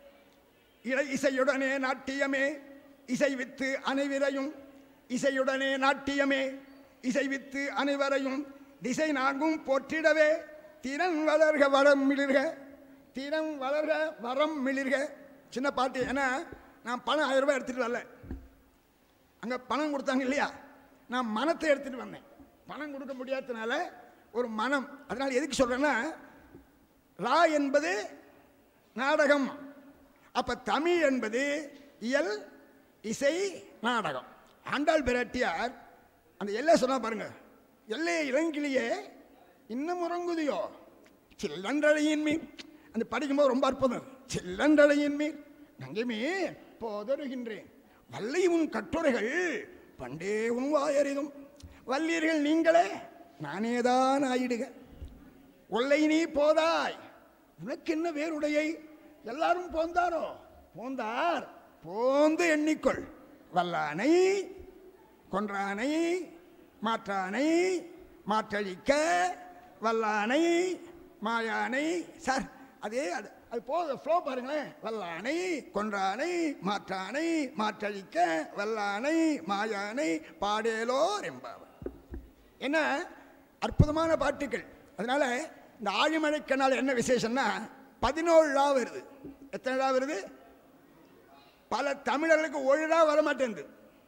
இறை இசையுடனே நாட்டியமே இசைவித்து அனைவரையும் இசையுடனே நாட்டியமே இசைவித்து அனைவரையும் திசை நான்கும் போற்றிடவே திறன் வளர்க வரம் மிளிர்க திறன் வளர்க வரம் மிளிர்க சின்ன பாட்டு ஏன்னா நான் பணம் ஆயிரம் ரூபாய் எடுத்துகிட்டு வரல அங்கே பணம் கொடுத்தாங்க இல்லையா நான் மனத்தை எடுத்துகிட்டு வந்தேன் பணம் கொடுக்க முடியாததுனால ஒரு மனம் அதனால் எதுக்கு சொல்கிறேன்னா லா என்பது நாடகம் அப்ப தமிழ் என்பது இயல் இசை நாடகம் ஆண்டாள் பிராட்டியார் அந்த எல்லை சொன்னா பாருங்க எல்லை இளங்கிளியே இன்னும் உறங்குதியோ சில்லன்றழையின் மீன் அந்த படிக்கும்போது ரொம்ப அற்புதம் சில்லன்றழையின் மீன் நங்கமே போதருகின்றேன் வல்லை உன் கட்டுரைகள் பண்டே உன் வாயறிதும் வல்லீர்கள் நீங்களே நானேதான் ஆயிடுக ஒல்லை நீ போதாய் உனக்கு என்ன வேறுடையை எல்லாரும் போந்தாரோ போந்தார் போந்து எண்ணிக்கொள் வல்லானை கொன்றானை மாற்றானை மாற்றழிக்க வல்லானை மாயானை சார் அதே அது அது போத ஃப்ளோ பாருங்களேன் வல்லானை கொன்றானை மாற்றானை மாற்றழிக்க வல்லானை மாயானை பாடேலோர் என்பவர் என்ன அற்புதமான பாட்டுகள் அதனால இந்த ஆழிமழைக்கனால் என்ன விசேஷம்னா பதினோரு லா வருது எத்தனை லா வருது பல தமிழர்களுக்கு ஒரு லா வர மாட்டேங்குது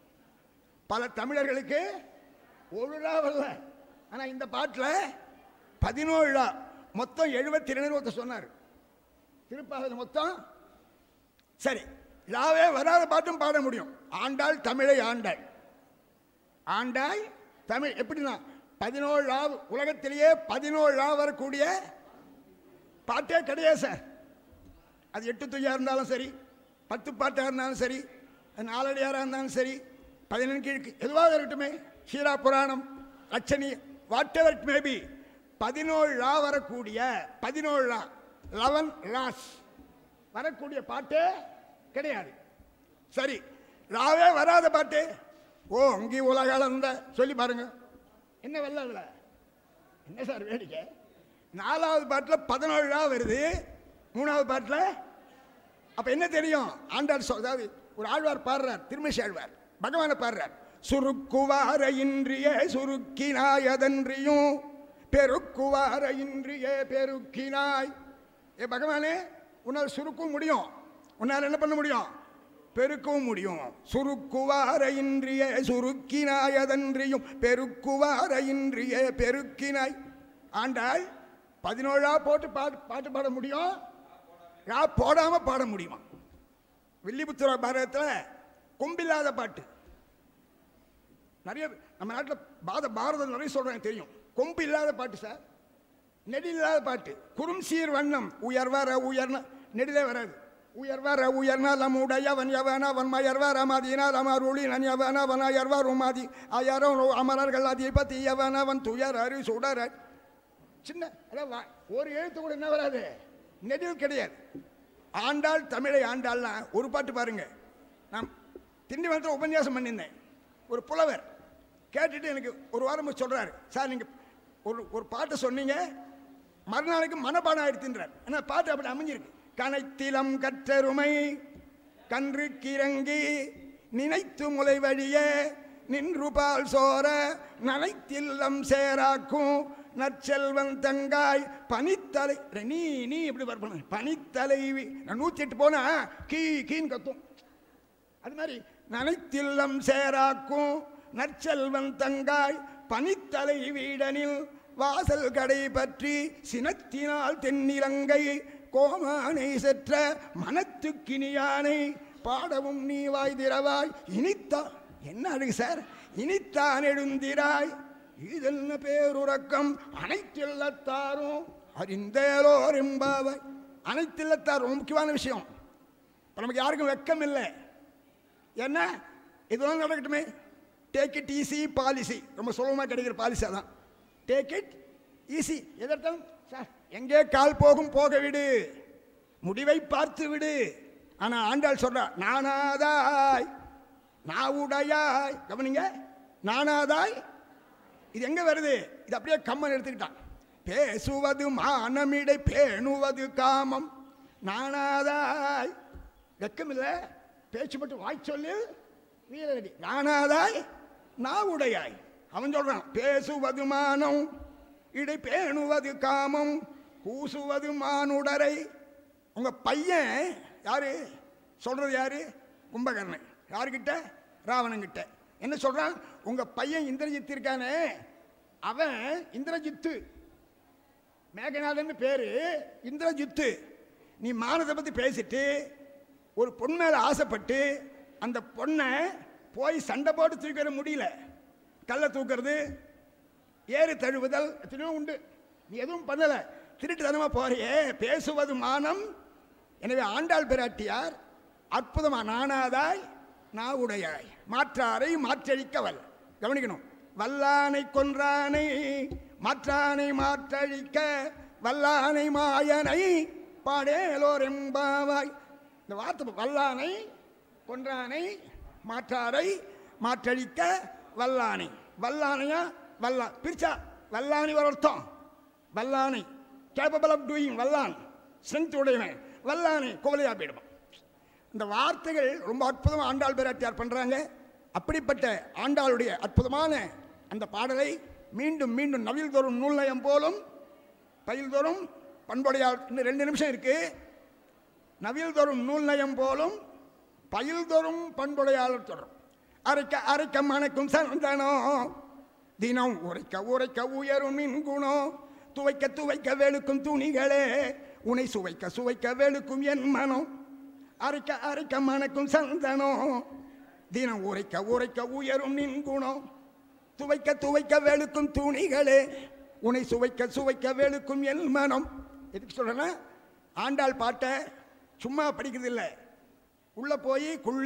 பல தமிழர்களுக்கு ஒரு லா வரல ஆனால் இந்த பாட்டில் பதினோரு லா மொத்தம் எழுபத்தி ரெண்டு ஒருத்தர் சொன்னார் திருப்பாவது மொத்தம் சரி லாவே வராத பாட்டும் பாட முடியும் ஆண்டாள் தமிழை ஆண்டாள் ஆண்டாள் தமிழ் எப்படின்னா பதினோரு லா உலகத்திலேயே பதினோரு லா வரக்கூடிய பாட்டே கிடையாது சார் அது எட்டு துய்யா இருந்தாலும் சரி பத்து பாட்டாக இருந்தாலும் சரி அது நாலடியாராக இருந்தாலும் சரி பதினெண்டு கீழ்க்கு எதுவாக இருக்கட்டுமே ஷீரா புராணம் லட்சணி வாட் எவர் இட் மேபி பதினோரு லா வரக்கூடிய பதினோரு லா லெவன் லாஸ் வரக்கூடிய பாட்டே கிடையாது சரி லாவே வராத பாட்டு ஓ அங்கே உலக அளந்த சொல்லி பாருங்க என்ன வெள்ள அதில் என்ன சார் வேடிக்கை நாலாவது பாட்டில் பதினோரு லா வருது மூணாவது பாட்டில் அப்போ என்ன தெரியும் ஆண்டாள் சொல் அதாவது ஒரு ஆழ்வார் பாடுறார் திருமிஷி ஆழ்வார் பகவானை பாடுறார் சுருக்குவார இன்றிய சுருக்கினாயதன்றியும் பெருக்குவார இன்றியே பெருக்கினாய் ஏ பகவானே உன்னால் சுருக்கவும் முடியும் உன்னால் என்ன பண்ண முடியும் பெருக்கவும் முடியும் சுருக்குவார இன்றியே சுருக்கினாய் அதன்றியும் பெருக்குவார இன்றியே பெருக்கினாய் ஆண்டாள் பதினோழா போட்டு பாட்டு பாட்டு பாட முடியும் ரா போடாம பாட முடியுமா வில்லிபுத்திர பாரதத்தில் கொம்பில்லாத பாட்டு நிறைய நம்ம நாட்டில் பாத பாரதம் நிறைய சொல்றாங்க தெரியும் கொம்பு இல்லாத பாட்டு சார் நெடில் இல்லாத பாட்டு குறும் சீர் வண்ணம் உயர்வர உயர்ன நெடிலே வராது உயர்வர உயர்னால் நம்முடையவன் எவன் அவன் மயர்வர் அமதினால் அமருளி நன் எவன் அவன் அயர்வர் உமாதி அயரோ அமரர்கள் அதிபதி எவன் அவன் துயர் அரு சுடர சின்ன அதான் வா- ஒரு எழுத்து கூட என்ன வராது நெடில் கிடையாது ஆண்டாள் தமிழை ஆண்டாள்னா ஒரு பாட்டு பாருங்க நான் திண்டிவனத்தில் உபன்யாசம் பண்ணியிருந்தேன் ஒரு புலவர் கேட்டுட்டு எனக்கு ஒரு வாரம் சொல்றாரு சார் நீங்க ஒரு ஒரு பாட்டை சொன்னீங்க மறுநாளைக்கு மனப்பாடம் ஆயிடுத்துன்றார் ஏன்னா பாட்டு அப்படி அமைஞ்சிருக்கு கனைத்திலம் கற்றருமை கன்று கிறங்கி நினைத்து முளை வழியே நின்று பால் சோர நனைத்தில்லம் சேராக்கும் நற்செல்வன் தங்காய் பனித்தலை நீ நீ இப்படி வரப்போன பனித்தலைவி நான் நூற்றி எட்டு போனா கீ கீன்னு கத்தும் அது மாதிரி நனைத்தில்லம் சேராக்கும் நற்செல்வன் தங்காய் பனித்தலை வீடனில் வாசல் கடை பற்றி சினத்தினால் தென்னிலங்கை கோமானை செற்ற மனத்துக்கினியானை பாடவும் நீ வாய் திறவாய் இனித்தா என்ன அழகு சார் இனித்தான் எழுந்திராய் இதென்ன பேருறக்கம் அனைத்தில்லத்தாரும் அறிந்தேலோர் என்பாவை அனைத்தில்லத்தார் ரொம்ப முக்கியமான விஷயம் இப்போ நமக்கு யாருக்கும் வெக்கம் இல்லை என்ன இதெல்லாம் நடக்கட்டுமே டேக் இட் ஈஸி பாலிசி ரொம்ப சுலபமாக கிடைக்கிற பாலிசி அதான் டேக் இட் ஈஸி எதர்த்தம் சார் எங்கே கால் போகும் போக விடு முடிவை பார்த்து விடு ஆனால் ஆண்டாள் சொல்றா நானாதாய் நாவுடையாய் கவனிங்க நானாதாய் இது எங்க வருது இது அப்படியே கம்மன் எடுத்துக்கிட்டான் பேசுவது மானமிடை பேணுவது காமம் நானாதாய் வெக்கமில்ல பேச்சு மட்டும் வாய் சொல்லு வீரரடி நானாதாய் நாவுடையாய் அவன் சொல்றான் பேசுவது மானம் இடை பேணுவது காமம் கூசுவது மானுடரை உங்க பையன் யாரு சொல்றது யாரு கும்பகர்ணன் யாருக்கிட்ட ராவணங்கிட்ட என்ன சொல்றான் உங்க பையன் இந்திரஜித் இருக்கானே அவன் இந்திரஜித்து மேகநாதன் பேரு இந்திரஜித்து நீ மானத்தை பத்தி பேசிட்டு ஒரு பொண்ணு மேல ஆசைப்பட்டு அந்த பொண்ணை போய் சண்டை போட்டு தூக்கி வர முடியல கல்லை தூக்குறது ஏறு தழுவுதல் எத்தனையோ உண்டு நீ எதுவும் பண்ணல திருட்டுத்தனமா போறியே பேசுவது மானம் எனவே ஆண்டாள் பிராட்டியார் அற்புதமா நானாதாய் நாவுடையாய் மாற்றாரை மாற்றழிக்கவல் கவனிக்கணும் வல்லானை கொன்றானை மாற்றானை மாற்றழிக்க வல்லானை மாயனை பாடேலோர் எம்பாவாய் இந்த வார்த்தை வல்லானை கொன்றானை மாற்றாரை மாற்றழிக்க வல்லானை வல்லானையா வல்லா பிரிச்சா வல்லானி ஒரு அர்த்தம் வல்லானை கேப்பபிள் ஆஃப் டூயிங் வல்லான் ஸ்ட்ரென்த் உடையவன் வல்லானை கோலையா போயிடுவான் இந்த வார்த்தைகள் ரொம்ப அற்புதமாக ஆண்டாள் பேராட்டியார் பண்ணுறாங்க அப்படிப்பட்ட ஆண்டாளுடைய அற்புதமான அந்த பாடலை மீண்டும் மீண்டும் நவில் தோறும் நூல்நயம் போலும் பயில் தோறும் பண்புடையார் இன்னும் ரெண்டு நிமிஷம் இருக்கு நவில் தோறும் நூல்நயம் போலும் பயில் தோறும் பண்புடையாளர் தொடரும் அரைக்க அரைக்க மணக்கும் சந்தனம் தினம் உரைக்க உரைக்க உயரும் மின்குணம் துவைக்க துவைக்க வெளுக்கும் துணிகளே உனை சுவைக்க சுவைக்க வெளுக்கும் என் மனம் அரைக்க அரைக்க மணக்கும் சந்தனம் தினம் உரைக்க உரைக்க உயரும் நின் குணம் துவைக்க துவைக்க வெளுக்கும் துணிகளே உன்னை சுவைக்க சுவைக்க வெளுக்கும் என் மனம் எதுக்கு சொல்றேன்னா ஆண்டாள் பாட்டை சும்மா படிக்கிறது இல்லை உள்ள போய் குள்ள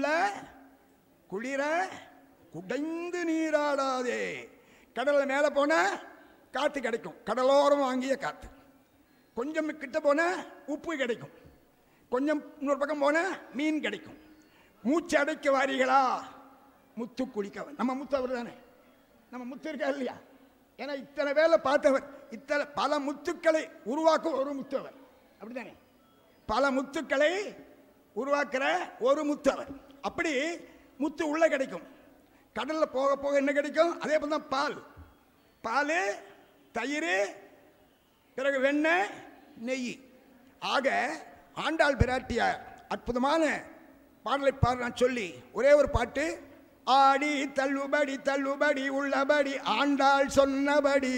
குளிர குடைந்து நீராடாதே கடல்ல மேலே போனா காற்று கிடைக்கும் கடலோரம் வாங்கிய காற்று கொஞ்சம் கிட்ட போனா உப்பு கிடைக்கும் கொஞ்சம் இன்னொரு பக்கம் போனா மீன் கிடைக்கும் மூச்சு அடைக்க வாரீங்களா முத்து குளிக்க நம்ம முத்து அவர் தானே நம்ம முத்து இருக்கா இல்லையா ஏன்னா இத்தனை வேலை பார்த்தவர் இத்தனை பல முத்துக்களை உருவாக்கும் ஒரு முத்தவர் அப்படிதானே பல முத்துக்களை உருவாக்குற ஒரு முத்தவர் அப்படி முத்து உள்ள கிடைக்கும் கடல்ல போக போக என்ன கிடைக்கும் அதே போல தான் பால் பால் தயிர் பிறகு வெண்ணெய் நெய் ஆக ஆண்டாள் பிராட்டிய அற்புதமான பாடலை பாடுறான் சொல்லி ஒரே ஒரு பாட்டு ஆடி தள்ளுபடி தள்ளுபடி உள்ளபடி ஆண்டாள் சொன்னபடி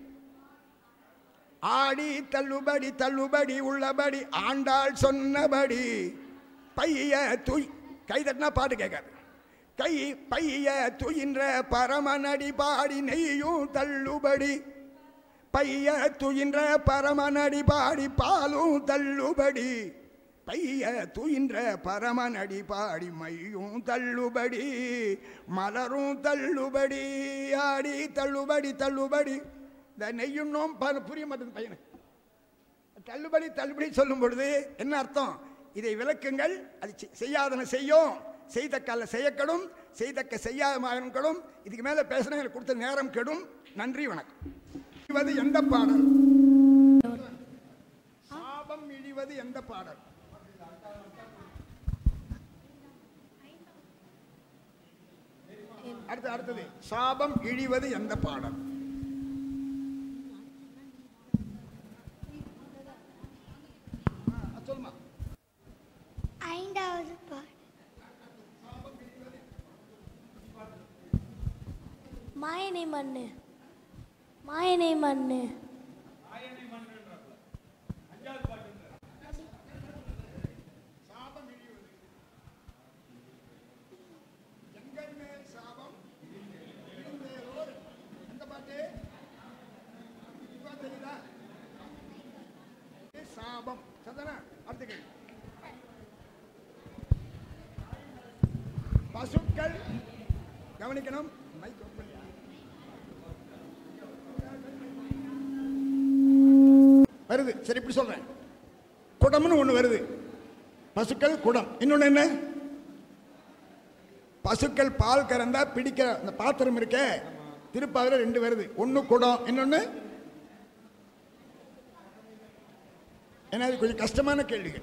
ஆடி தள்ளுபடி தள்ளுபடி உள்ளபடி ஆண்டாள் சொன்னபடி பைய துய் கை தட்டினா பாட்டு கேட்காது கை பைய துயின்ற பரமநடி பாடி நெய்யும் தள்ளுபடி பைய துயின்ற பரமநடி பாடி பாலும் தள்ளுபடி பைய துயின்ற பரமநடி பாடி மையும் தள்ளுபடி மலரும் தள்ளுபடி ஆடி தள்ளுபடி தள்ளுபடி இந்த நெய்யும் நோம் ப- புரிய மாட்டேது பையனுக்கு தள்ளுபடி தள்ளுபடி சொல்லும் பொழுது என்ன அர்த்தம் இதை விளக்குங்கள் அது செ- செய்யாதன செய்யும் செய்தக்கல்ல செய்யக்கடும் செய்தக்க செய்யாத மகன்களும் இதுக்கு மேல பேசின எனக்கு கொடுத்த நேரம் கெடும் நன்றி வணக்கம் இழிவது எந்த பாடல் சாபம் இழிவது எந்த பாடல் அடுத்து அடுத்தது சாபம் இழிவது எந்த பாடல் சொல்லுமா ஐந்தாவது பாடல் மாயனை மண்ணு மாயனை மண்ணு எங்கள் மேல் சாபம் விழுந்தேலோர். எந்த பாட்டு இப்ப தெரியுதா இது சாபம் சந்தனா அடுத்த கேள்வி பசுக்கள் கவனிக்கணும் மைக் open பண்ணு. வருது சரி இப்படி சொல்றேன் குடம்னு ஒண்ணு வருது பசுக்கள் குடம் இன்னொன்னு என்ன பசுக்கள் பால் கறந்தா பிடிக்கிற அந்த பாத்திரம் இருக்கே திருப்பாவில ரெண்டு வருது ஒண்ணு குடம் இன்னொன்னு ஏன்னா இது கொஞ்சம் கஷ்டமான கேள்விகள்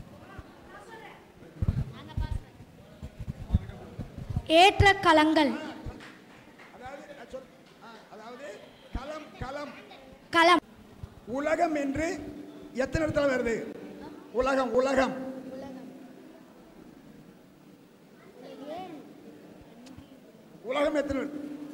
ஏற்ற களங்கள் அதாவது நான் சொல்- ஆ, அதாவது களம் களம் களம் உலகம் என்று எத்தனை இடத்துல வருது உலகம் உலகம் உலகம் எத்தனை வருது?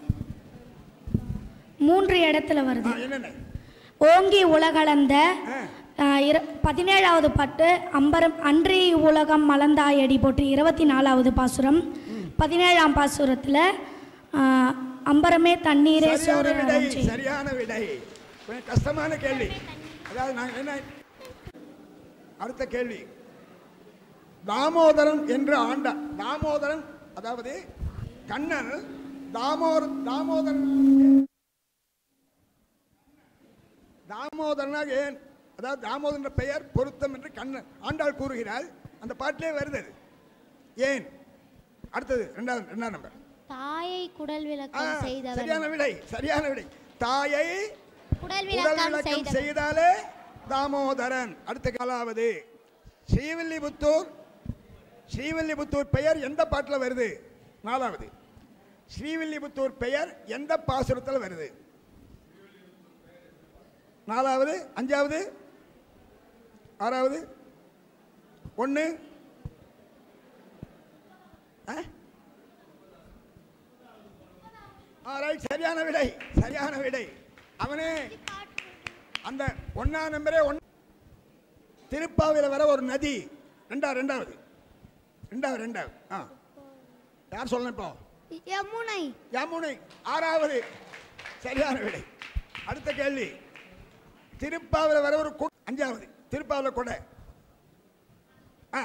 மூன்று இடத்துல வருது ஆ, என்னென்ன ஓங்கி உலகளந்த ஆ. ஆ, இர- பதினேழாவது பாட்டு அம்பரம் அன்றி உலகம் மலர்ந்தாயடி போட்டு இருபத்தி நாலாவது பாசுரம் பதினேழாம் பாசுரத்தில் அம்பரமே தண்ணீரே சரியான சோறு விடை அடைஞ்சி. சரியான விடை கொஞ்சம் கஷ்டமான கேள்வி அதாவது நாங்கள் என்ன அடுத்த கேள்வி தாமோதரன் என்று ஆண்ட தாமோதரன் அதாவது கண்ணன் தாமோர் தாமோதரன் தாமோதரனாக ஏன் அதாவது தாமோதரன் என்ற பெயர் பொருத்தம் என்று கண்ணன் ஆண்டாள் கூறுகிறாள் அந்த பாட்டிலே வருது அது. ஏன் அடுத்தது ரெண்டாவது ரெண்டாம் நம்பர் தாயை குடல் ஆ, விளக்கம் செய்தவன் சரியான விடை சரியான விடை தாயை குடல் உடல் விளக்கம் விளக்கம் செய்தவன் செய்தாலே தாமோதரன் அடுத்த காலாவது ஸ்ரீவில்லிபுத்தூர் ஸ்ரீவில்லிபுத்தூர் பெயர் எந்த பாட்டில் வருது நாலாவது ஸ்ரீவில்லிபுத்தூர் பெயர் எந்த பாசுரத்தில் வருது நாலாவது அஞ்சாவது ஆறாவது ஒன்று ரைட் சரியான விடை சரியான விடை அவனே அந்த ஒன்னா நம்பரே ஒன் திருப்பாவையில் வர ஒரு நதி ரெண்டா ரெண்டாவது ரெண்டாவது ரெண்டாவது ஆ யார் சொல்லணும் இப்போ யமுனை யமுனை ஆறாவது சரியான விடை அடுத்த கேள்வி திருப்பாவில் வர ஒரு கு- அஞ்சாவது திருப்பாவில் கொடை ஆ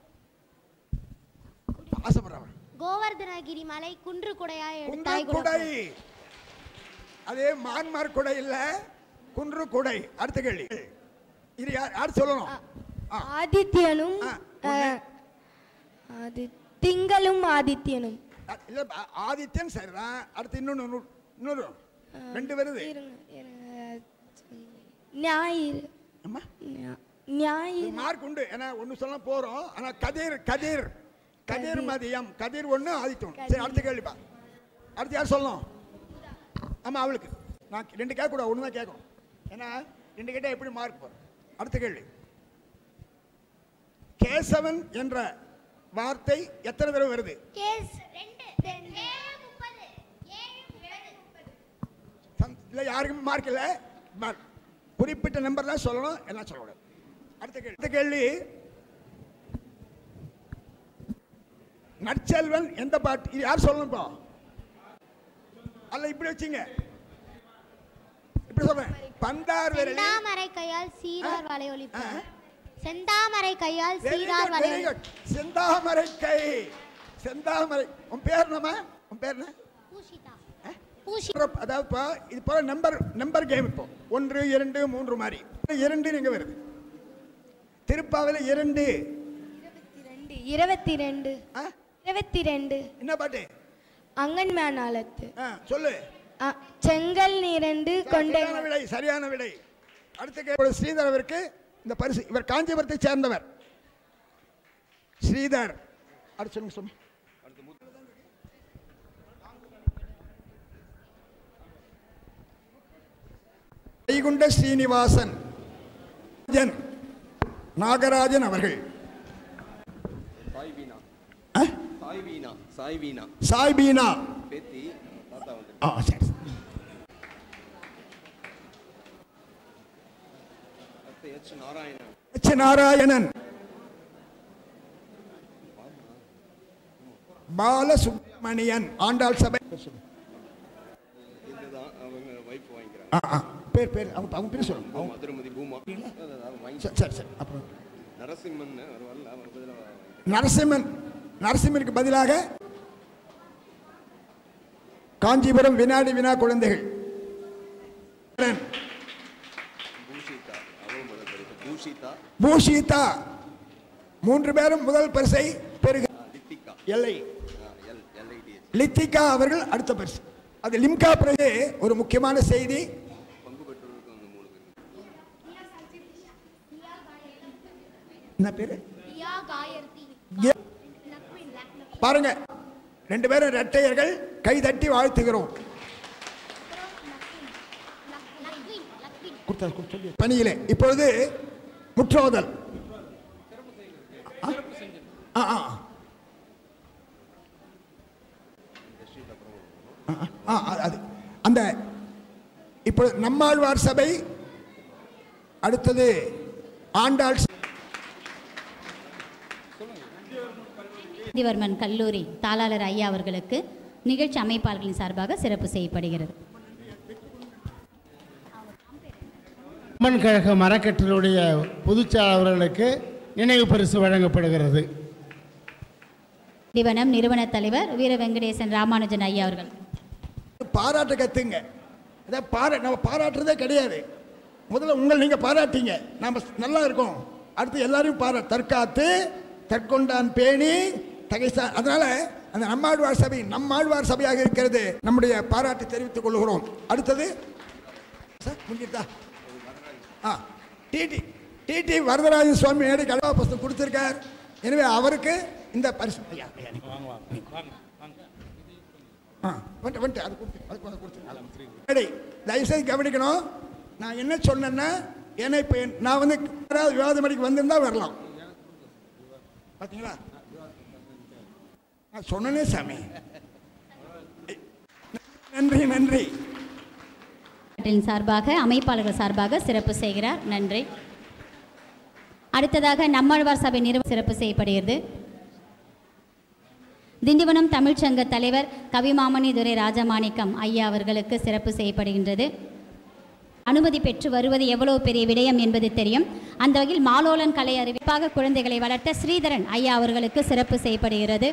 ஆசைப்படுறவன் கோவர்தனகிரி மலை குன்று குடையாய் குன்று எடுத்தாய் குடை அது மான்மார் குடை இல்ல குன்று குடை அடுத்த கேள்வி இது யார் யார் சொல்லணும் ஆ, ஆதித்யனும் ஆ, ஒண்ணு. ஆதி திங்களும் ஆதித்யனும் அ- இல்ல ஆ- ஆதித்யன் சரிதான் அடுத்து இன்னொன்னு இன்னொரு- இன்னொரு ரெண்டு வருது ஞாயிறு அம்மா ஞா- ஞாயிறு மார்க் உண்டு ஏன்னா ஒன்று சொல்ல போறோம் ஆனா கதிர் கதிர் கதிர் மதியம் கதிர் ஒண்ணு ஆதித்யம் ஒண்ணு. சரி அடுத்த கேள்விப்பா அடுத்து யார் சொல்லணும் ஆமா அவளுக்கு நான் ரெண்டு கேட்கக்கூடாது ஒன்று தான் கேட்கணும் ஏன்னா ரெண்டு கேட்டால் எப்படி மார்க் போகும் அடுத்த கேள்வி கேசவன் என்ற வார்த்தை எத்தனை தடவை வருது கேஸ் ரெண்டு ஏழு முப்பது ஏழு முப்பது சம்- இல்லை யாருக்கும் மார்க் இல்லை மார்க் குறிப்பிட்ட நம்பர் தான் சொல்லணும் எல்லாம் சொல்லக்கூடாது அடுத்த கேள்வி அடுத்த கேள்வி நற்செல்வன் எந்த பாட்டு இது யார் சொல்லணும் இப்போ அல்ல இப்படி வச்சுங்க இப்படி சொல்றேன் பந்தார் விரலி செந்தாமரை கையால் சீரார் வலை ஆ. ஒலிப்பார் செந்தாமரை கையால் Very சீரார் good, வலை very good. செந்தாமரை கை செந்தாமரை உன் பேர் என்னம்மா உன் பேர் என்ன பூஷிதா பூஷி அதாவது இப்போ இது போல நம்பர் நம்பர் கேம் இப்போ ஒன்று இரண்டு மூன்று மாதிரி இரண்டு நீங்க வருது திருப்பாவில இரண்டு ரெண்டு இருபத்தி ரெண்டு ஆ? இருபத்தி ரெண்டு என்ன பாட்டு அங்கன் மேனாலத்து ஆ, சொல்லு அ, செங்கல் நீரண்டு கொண்டை சரியான விடை சரியான விடை அடுத்த கேள்வி ஸ்ரீதர் அவருக்கு இந்த பரிசு இவர் காஞ்சிபுரத்தை சேர்ந்தவர் ஸ்ரீதர் அடுத்து சொல்லுங்க சுவாமி வைகுண்ட ஸ்ரீனிவாசன் ஜன் நாகராஜன் அவர்கள் சாய் வீணா ஆ? சாய் வீணா சாய் வீணா சாய் பீனா பேத்தி தாத்தா வந்து ஆ சரி அடுத்து எச் நாராயணன் எச் நாராயணன் பாலசுப்ரமணியன் ஆண்டாள் சபை இதுதான் அவங்க வைஃப் வாங்கிக்கிறாங்க ஆ ஆ பேர் பேர் அவங்க அவங்க பேர் சொல்லுங்க அவங்க மதுரமதி பூமா அதான் வாங்கி சரி சரி சரி அப்புறம் நரசிம்மன் அவர் வரல அவர் பதிலாக நரசிம்மன் நரசிம்மனுக்கு பதிலாக காஞ்சிபுரம் வினாடி வினா குழந்தைகள் பூஷிதா அவரும் முதல் பரிசு பூஷிதா பூஷிதா மூன்று பேரும் முதல் பரிசை பெறுக ஆ, லித்திகா எல்லை எல் எல்ஐடிஎச் லித்திகா அவர்கள் அடுத்த பரிசு அது லிம்கா பிறகு ஒரு முக்கியமான செய்தி பங்கு பெற்றவருக்கு அந்த மூணு பேர் என்ன பேரு யா காயத்ரி ஏ- பாருங்க ரெண்டு பேரும் இரட்டையர்கள் கை தட்டி வாழ்த்துகிறோம் லக்வின் லக்வின் கொடுத்தாரு, கொடுத்து சொல்லி. பணியிலே இப்பொழுது முற்றோதல் ஆ, ஆ, ஆ. ஆ, ஆ, ஆ, அது அந்த இப்போ நம்மாழ்வார் சபை அடுத்தது ஆண்டாள் சபை. திவர்மன் கல்லூரி தாளாளர் ஐயா அவர்களுக்கு நிகழ்ச்சி அமைப்பாளர்களின் சார்பாக சிறப்பு செய்யப்படுகிறது அம்மன் கழக மரக்கட்டிலுடைய பொதுச்செயலாளர்களுக்கு நினைவு பரிசு வழங்கப்படுகிறது திவனம் நிறுவன தலைவர் வீர வெங்கடேசன் ராமானுஜன் ஐயா அவர்கள் பாராட்ட கத்துங்க அதான் பாரா நம்ம பாராட்டுறதே கிடையாது முதல்ல உங்களை நீங்க பாராட்டிங்க நாம நல்லா இருக்கோம் அடுத்து எல்லாரையும் பாரா தற்காத்து தற்கொண்டான் பேணி தகைசா அதனால அந்த நம்மாழ்வார் சபை நம்மாழ்வார் சபையாக இருக்கிறது நம்முடைய பாராட்டு தெரிவித்துக் கொள்கிறோம் அடுத்தது சார் முடிஞ்சிட்டா ஆ டிடி டிடி வரதராஜன் சுவாமி நேரடி கலவாபஸ்தம் கொடுத்துருக்கார் எனவே அவருக்கு இந்த பரிசு ஐயா, ஐயா, நீ கொடுங்க. ஆ வந்துட்டு வந்துட்டு அது கொடுத்து அது கொண்டு கொடுத்து சரி தயவுசெய்து கவனிக்கணும் நான் என்ன சொன்னேன்னா ஏன்னா இப்போ நான் வந்து யாராவது விவாத மணிக்கு வந்திருந்தா வரலாம் பார்த்தீங்களா நான் சொன்னனே சாமி நன்றி நன்றி அவர்களின் சார்பாக அமைப்பாளர்கள் சார்பாக சிறப்பு செய்கிறார் நன்றி அடுத்ததாக நம்மாழ்வார் சபை நிறுவனம் சிறப்பு செய்யப்படுகிறது திண்டிவனம் தமிழ்ச்சங்க தலைவர் கவிமாமணி துரை ராஜமாணிக்கம் ஐயா அவர்களுக்கு சிறப்பு செய்யப்படுகின்றது அனுமதி பெற்று வருவது எவ்வளவு பெரிய விடயம் என்பது தெரியும் அந்த வகையில் மாலோலன் கலை அறிவிப்பாக குழந்தைகளை வளர்த்த ஸ்ரீதரன் ஐயா அவர்களுக்கு சிறப்பு செய்யப்படுகிறது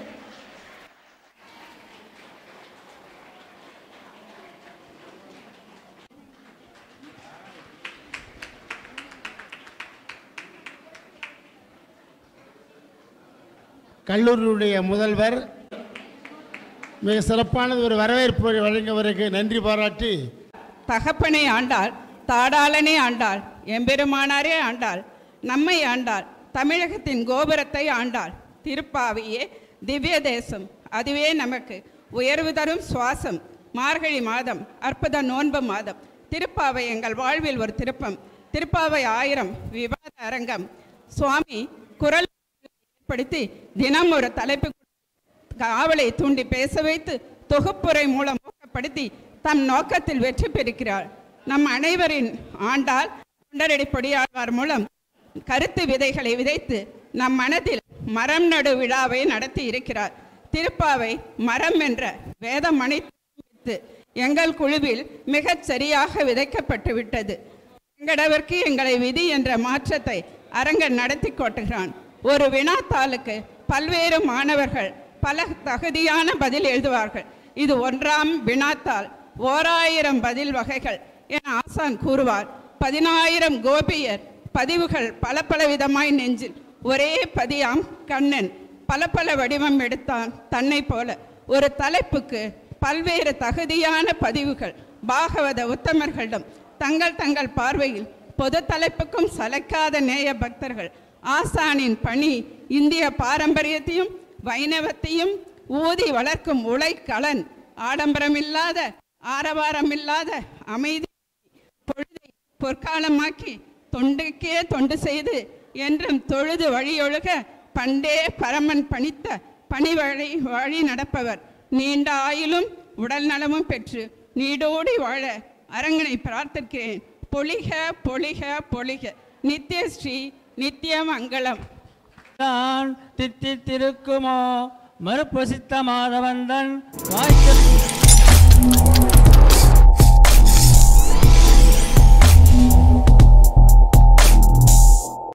கல்லூரியுடைய முதல்வர் மிக சிறப்பானது ஒரு வரவேற்பு வழங்கியவருக்கு நன்றி பாராட்டி தகப்பனை ஆண்டாள் தாடாளனே ஆண்டாள் எம்பெருமானாரே ஆண்டாள் நம்மை ஆண்டாள் தமிழகத்தின் கோபுரத்தை ஆண்டாள் திருப்பாவையே திவ்ய தேசம் அதுவே நமக்கு உயர்வு தரும் சுவாசம் மார்கழி மாதம் அற்புத நோன்பு மாதம் திருப்பாவை எங்கள் வாழ்வில் ஒரு திருப்பம் திருப்பாவை ஆயிரம் விவாத அரங்கம் சுவாமி குரல் ஏற்படுத்தி தினம் ஒரு தலைப்பு காவலை தூண்டி பேச வைத்து தொகுப்புரை மூலம் ஊக்கப்படுத்தி தம் நோக்கத்தில் வெற்றி பெறுகிறார் நம் அனைவரின் ஆண்டால் தொண்டரடி பொடியாழ்வார் மூலம் கருத்து விதைகளை விதைத்து நம் மனதில் மரம் நடு விழாவை நடத்தி இருக்கிறார் திருப்பாவை மரம் என்ற வேதமணி வைத்து எங்கள் குழுவில் மிகச் சரியாக விதைக்கப்பட்டு விட்டது எங்கடவிற்கு எங்களை விதி என்ற மாற்றத்தை அரங்கன் நடத்தி கொட்டுகிறான் ஒரு வினாத்தாளுக்கு பல்வேறு மாணவர்கள் பல தகுதியான பதில் எழுதுவார்கள் இது ஒன்றாம் வினாத்தாள் ஓராயிரம் பதில் வகைகள் என ஆசான் கூறுவார் பதினாயிரம் கோபியர் பதிவுகள் பல பல விதமாய் நெஞ்சில் ஒரே பதியாம் கண்ணன் பல பல வடிவம் எடுத்தான் தன்னை போல ஒரு தலைப்புக்கு பல்வேறு தகுதியான பதிவுகள் பாகவத உத்தமர்களிடம் தங்கள் தங்கள் பார்வையில் பொது தலைப்புக்கும் சளைக்காத நேய பக்தர்கள் ஆசானின் பணி இந்திய பாரம்பரியத்தையும் வைணவத்தையும் ஊதி வளர்க்கும் உழைக்கலன் ஆடம்பரமில்லாத ஆரவாரமில்லாத அமைதி பொழுதை பொற்காலமாக்கி தொண்டுக்கே தொண்டு செய்து என்றும் தொழுது வழியொழுக பண்டே பரமன் பணித்த பணி வழி வழி நடப்பவர் நீண்ட ஆயுளும் உடல் நலமும் பெற்று நீடோடி வாழ அரங்கனை பிரார்த்திக்கிறேன் பொலிக பொலிக பொலிக நித்யஸ்ரீ நித்திய மங்களம் தான் தித்தித்திருக்குமோ மறுபொசித்த மாதவந்தன் வாய்க்கு